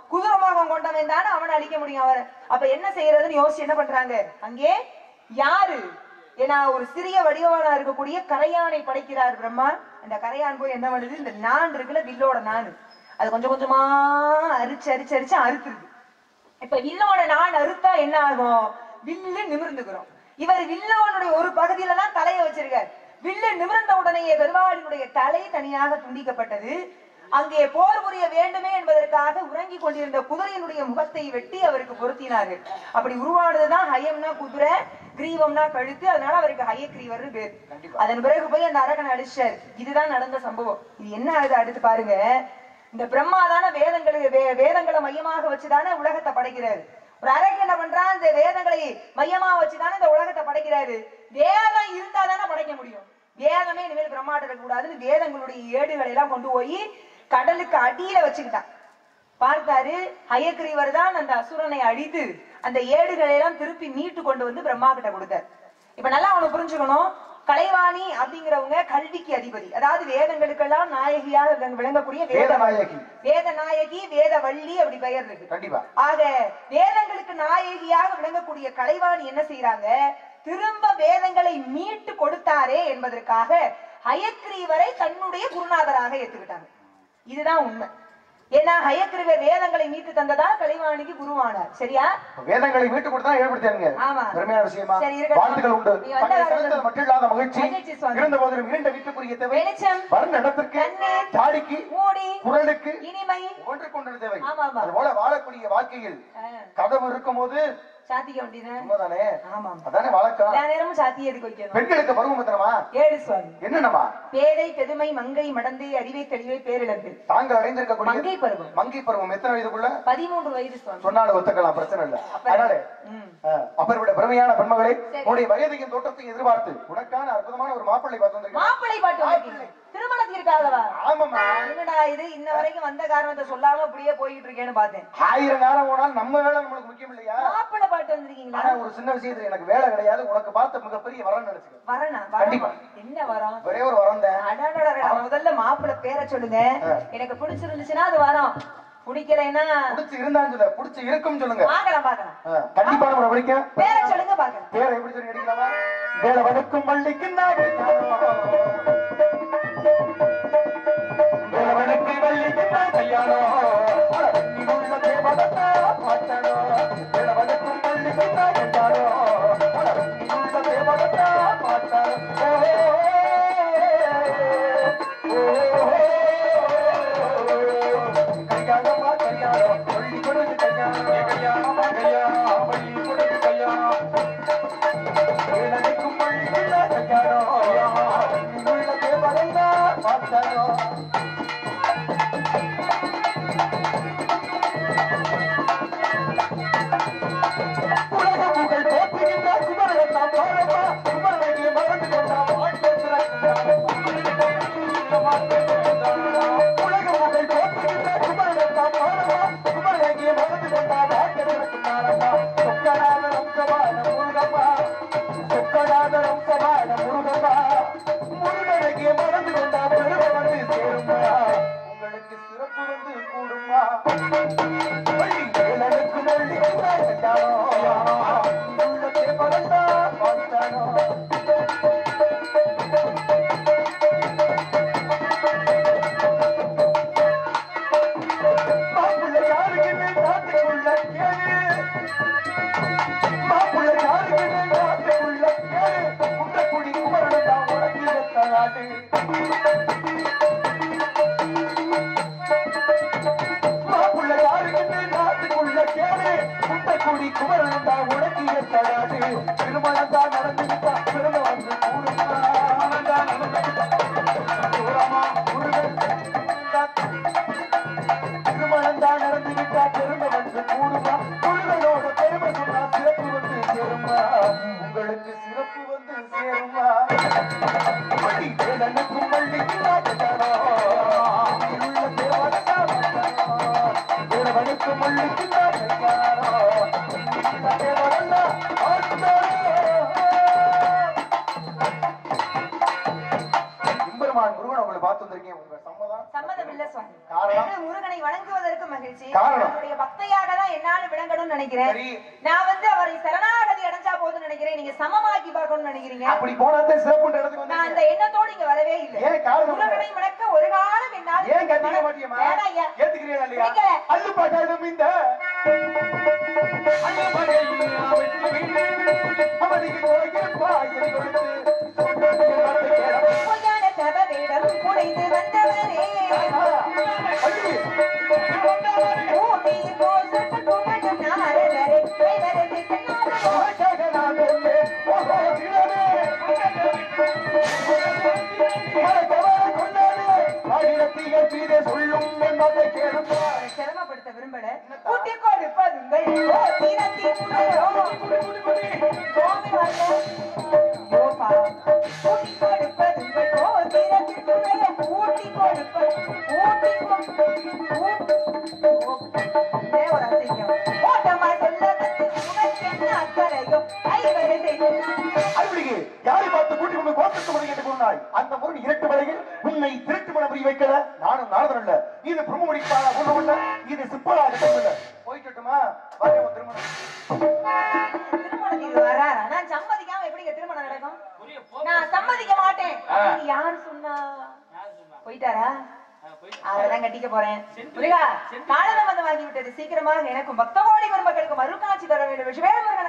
குதிரமோகம் கொண்டவன் தானே அவனை அழிக்க முடியும் அவரை அப்ப என்ன செய்யறதுன்னு யோசிச்சு என்ன பண்றாங்க அங்கே யாரு ஏன்னா ஒரு சிறிய வடிவமான இருக்கக்கூடிய கரையானை படைக்கிறார் பிரம்மா அந்த கரையான் போய் என்ன பண்ணுது இந்த நான் இருக்குல்ல வில்லோட நான் அது கொஞ்சம் கொஞ்சமா அரிச்சு அரிச்சு அரிச்சு அறுத்துருது இப்ப வில்லோட நான் அறுத்தா என்ன ஆகும் வில்லு நிமிர்ந்துக்கிறோம் இவர் வில்லோனுடைய ஒரு பகுதியில தான் தலையை வச்சிருக்கார் வில்லு நிமிர்ந்த உடனேயே பெருமாளினுடைய தலை தனியாக துண்டிக்கப்பட்டது அங்கே போர் புரிய வேண்டுமே என்பதற்காக உறங்கிக் கொண்டிருந்த குதிரையினுடைய முகத்தை வெட்டி அவருக்கு பொருத்தினார்கள் அப்படி உருவானதுதான் ஹயம்னா குதிரை கிரீவம்னா கழுத்து அதனால அவருக்கு ஹயக்ரீவர்னு பேர் அதன் பிறகு போய் அந்த அரகனை அடிச்சார் இதுதான் நடந்த சம்பவம் இது என்ன ஆகுது அடுத்து பாருங்க இந்த பிரம்மா தானே வேதங்களுக்கு வே- வேதங்களை மையமாக வச்சுதானே உலகத்தை படைக்கிறாரு ஒரு அரகு என்ன பண்றான் இந்த வேதங்களை மையமா வச்சுதானே இந்த உலகத்தை படைக்கிறாரு வேதம் இருந்தா தானே படைக்க முடியும் வேதமே இனிமேல் பிரம்மாட்ட இருக்க கூடாதுன்னு வேதங்களுடைய ஏடுகளை எல்லாம் கொண்டு போய் கடலுக்கு அடியில வச்சுக்கிட்டான் பார்த்தாரு ஹயக்ரீவர் தான் அந்த அசுரனை அழித்து அந்த ஏடுகளை எல்லாம் திருப்பி மீட்டு கொண்டு வந்து பிரம்மா கிட்ட கொடுத்தார் இப்ப நல்லா அவனை புரிஞ்சுக்கணும் கலைவாணி அப்படிங்கிறவங்க கல்விக்கு அதிபதி அதாவது வேதங்களுக்கெல்லாம் நாயகியாக விளங்க- விளங்கக்கூடிய வேத வேதநாயகி. வேத நாயகி வேத வள்ளி அப்படி பெயர் இருக்கு கண்டிப்பா ஆக வேதங்களுக்கு நாயகியாக விளங்கக்கூடிய கலைவாணி என்ன செய்யறாங்க திரும்ப வேதங்களை மீட்டு கொடுத்தாரே என்பதற்காக ஹயக்ரீவரை தன்னுடைய குருநாதராக ஏத்துக்கிட்டாங்க இதுதான் உண்மை ஏன்னா ஹயக்ரீவர் வேதங்களை மீட்டு தந்ததால் கலைவாணிக்கு குருவானார் சரியா வேதங்களை மீட்டு கொடுத்தா ஏற்படுத்தாங்க ஆமா. பெருமையான விஷயமா சரி, இருக்கட்டும். வாழ்த்துக்கள் உண்டு நீ வந்த தங்களை காரணம் சிறந்தது மட்டும் இல்லாத மகிழ்ச்சி மகிழ்ச்சி சுவாமி. இருந்த போதிலும் இரண்ட வீட்டுக்குரிய தேவை வெளிச்சம் வர்ண இடத்திற்கு கண்ணீர், தாடிக்கு மூடி குரலுக்கு இனிமை ஒன்றுக்கு ஒன்று தேவை ஆமா, ஆமா. அது போல வாழக்கூடிய வாழ்க்கையில் ஆ, கதவு இருக்கும் போது சாத்திக்க வேண்டியது உண்மைதானே ஆமா அதானே வழக்கம் எல்லா நேரமும் சாத்தி எதுக்கு வைக்கணும் பெண்களுக்கு பருவம் எத்தனமா ஏழு சுவாமி என்னென்னமா பேதை பெருமை மங்கை மடந்தை அறிவை தெளிவை பேரிழந்து தாங்கள் அடைந்திருக்கக்கூடிய மங்கை பருவம் மங்கை பருவம் எத்தனை வயதுக்குள்ள பதிமூன்று வயது சுவாமி சொன்னாலும் ஒத்துக்கலாம் பிரச்சனை இல்ல அதனால ம். அப்பருடைய பெருமையான பெண்மகளை சரி. உன்னுடைய வயதையும் தோற்றத்தையும் எதிர்பார்த்து உனக்கான அற்புதமான ஒரு மாப்பிள்ளை பார்த்து வந்திருக்கேன் மாப்பிள்ளை பாட்டு வந்திருக்கீங்க திருமணத்திற்காகவா ஆமாமா என்னடா இது இன்ன வரைக்கும் வந்த காரணத்தை சொல்லாம அப்படியே போயிட்டு இருக்கேன்னு பார்த்தேன் ஆயிரம் நேரம் போனாலும் நம்ம வேலை நம்மளுக்கு முக்கியம் இல்லையா மாப்பிள்ளை பாட்டு வந்திருக்கீங்களா ஆனா ஒரு சின்ன விஷயத்துல எனக்கு வேலை கிடையாது உனக்கு பார்த்த மிகப்பெரிய வரன்னு நினைச்சுக்க வரனா கண்டிப்பா. வரம் என்ன வரம் ஒரே ஒரு வரம் தான் அடடடடடா, முதல்ல மாப்பிள்ளை பேரை சொல்லுங்க ஆ. எனக்கு பிடிச்சிருந்துச்சுன்னா அது வரம் பிடிக்கலைன்னா புடிச்சு இருந்தான்னு சொல்ல புடிச்சு இருக்கும் சொல்லுங்க பாக்கலாம் பாக்கலாம் ஆ, கண்டிப்பா நம்ம படிக்க பேரை சொல்லுங்க பாக்கலாம் பேரை எப்படி சொல்லி அடிக்கலாமா வேலை வதக்கும் பள்ளிக்கு நாடு வேலவனுக்கு வள்ளிக்கு நான் கல்யாணம் அட, நீ உள்ள தேவதத்தா மாட்டனோ. வேலவனுக்கும் வள்ளிக்கு நான் கல்யாணம் அட, நீ உள்ள தேவதத்தா மாட்டனோ. ஓ, ஓ, ஓ, கல்யாணமா கல்யாணம் வள்ளி கொடுத்து கல்யாணம் கல்யாணமா கல்யாணம் வள்ளி கொடுத்து கல்யாணம் வேலனுக்கும் வள்ளிக்கு நான் கல்யாணம் நீ உள்ள தேவதத்தா மாட்டனோ. உலக புகழ் போற்றுகின்ற குமரன் நாம் பாரமா குமரனை மறந்து கொண்டாம் வாழ்க்கை சிறந்தார். உலக புகழ் போற்றுகின்ற குமரன் நாம் பாரமா குமரனை மறந்து கொண்டாம் வாழ்க்கை சிறந்தாரம்மா சொக்கநாத ரம்சமான முருகம்மா சொக்கநாத ரம்சமான முருகம்மா முருகனுக்கு மறந்து கொண்டா பெருமை வந்து சேருமா உங்களுக்கு சிறப்பு வந்து கூடுமா வள்ளி வேலனுக்கு வள்ளி கண்டானோ உள்ளத்தை பறந்தா பார்த்தானோ மாப்பிள்ளை யாருக்குன்னு நாட்டுக்குள்ள கேளு மாப்பிள்ளை யாருக்குன்னு நாட்டுக்குள்ள கேளு குன்றக்குடி குமரன் தான் உனக்கு எத்த நாடு மாப்பிள்ளை யாருக்குன்னு நாட்டுக்குள்ள கேளு குன்றக்குடி குமரன் தான் உனக்கு எத்த நாடு திருமணம் தான் நடந்துட்டா பெருமை வந்து கூடுமா தான் நடந்துட்டா தூரமா முருகன் திருமணம் தான் நடந்துகிட்டா பெருமை வந்து கூடுமா முருகனோட பெருமை சொன்னா சிறப்பு வந்து சேருமா உங்களுக்கு சிறப்பு வந்து சேருமா பள்ளி வேலனுக்கும் பள்ளிக்கு நாட்டுக்காரோ உள்ள தேவனக்கா தேவனுக்கும் பள்ளிக்கு நாட்டுக்காரோ தேவனல்லா ஆட்டுக்காரோ முருகன் உங்களை பார்த்து வந்திருக்கேன் உங்க சம்மதம் சம்மதம் இல்ல சுவாமி காரணம்? எனக்கு முருகனை வணங்குவதற்கு மகிழ்ச்சி காரணம்? அவருடைய பக்தையாக தான் என்னால விளங்கணும்னு நினைக்கிறேன் சரி. நான் வந்து அவரை சரணாகதி அடைஞ்சா போதும்னு நினைக்கிறேன் நீங்க சமமாக்கி பார்க்கணும்னு நினைக்கிறீங்க அப்படி போனாதான் சிறப்புன்ற இடத்துக்கு நான் அந்த வந்து எண்ணத்தோடு இங்க வரவே இல்லை ஏன் காரணம் என்ன? முருகனை வணக்க ஒரு காலம் என்னால் ஏன் கத்திக்க மாட்டியம்மா வேணாம் ஐயா. ஏத்துக்கிறீங்களா இல்லையா பிடிக்கல. அல்லு பாட்டாலும் இந்த அல்லு பாட்டாலும் அவனுக்கு கோயில் பாய்ச்சல் கொடுத்து சொல்றது எல்லாத்தையும் கேள. பொய்யான தவவேடம் புனைந்து வந்தவரே ஐயே, பூமி கோசத்து புகழும் நாரதரே கைவரது கண்ணாரோ உனக்காக நான் வந்தேன். ஓஹோ, திறனே. மறக்கவா கொண்டாடு. ஆயிரத்திகள் மீதே சொல்லும் என்பதை கேளுப்பா. சிரமப்படுத்த விரும்பல கூட்டி கொடுப்பதுங்கள் ஓ தீரத்தி புகழோ கோமி வரல ஐயோ பாவம் கூட்டி கொடுப்பதுங்கள் ஓ தீரத்தி புகழோ கூட்டி கொடுப்பது கூட்டி கொ- ஒரு அசைக்கம் ஓட்டமா சொல்ல வந்து உனக்கு என்ன அக்கறையோ ஐவரது அருள்மிகு, யாரை பார்த்து கூட்டிக் கொண்டு கோத்திற்கு முறை என்று கூறினாய்? அந்த முருகன் இரட்டு வரையில் உன்னை திருட்டு மனம் புரிய வைக்கல நானும் நாரதன் அல்ல இது பிரம்மமுடிப்பாக ஒண்ணு இது சிப்பலாக சொல்லல போயிட்டுமா வாங்க உன் திருமணம் திருமணத்துக்கு வராரா? நான் சம்மதிக்காம எப்படிங்க திருமணம் நடக்கும் நான் சம்மதிக்க மாட்டேன் அப்படின்னு யார் சொன்னா போயிட்டாரா அவர்தான் கட்டிக்க போறேன் முருகா காலதாமதம் ஆகி விட்டது சீக்கிரமாக எனக்கும் பக்த கோடி பெருமக்களுக்கும் அருள்காட்சி தர வேண்டும் விஷயம்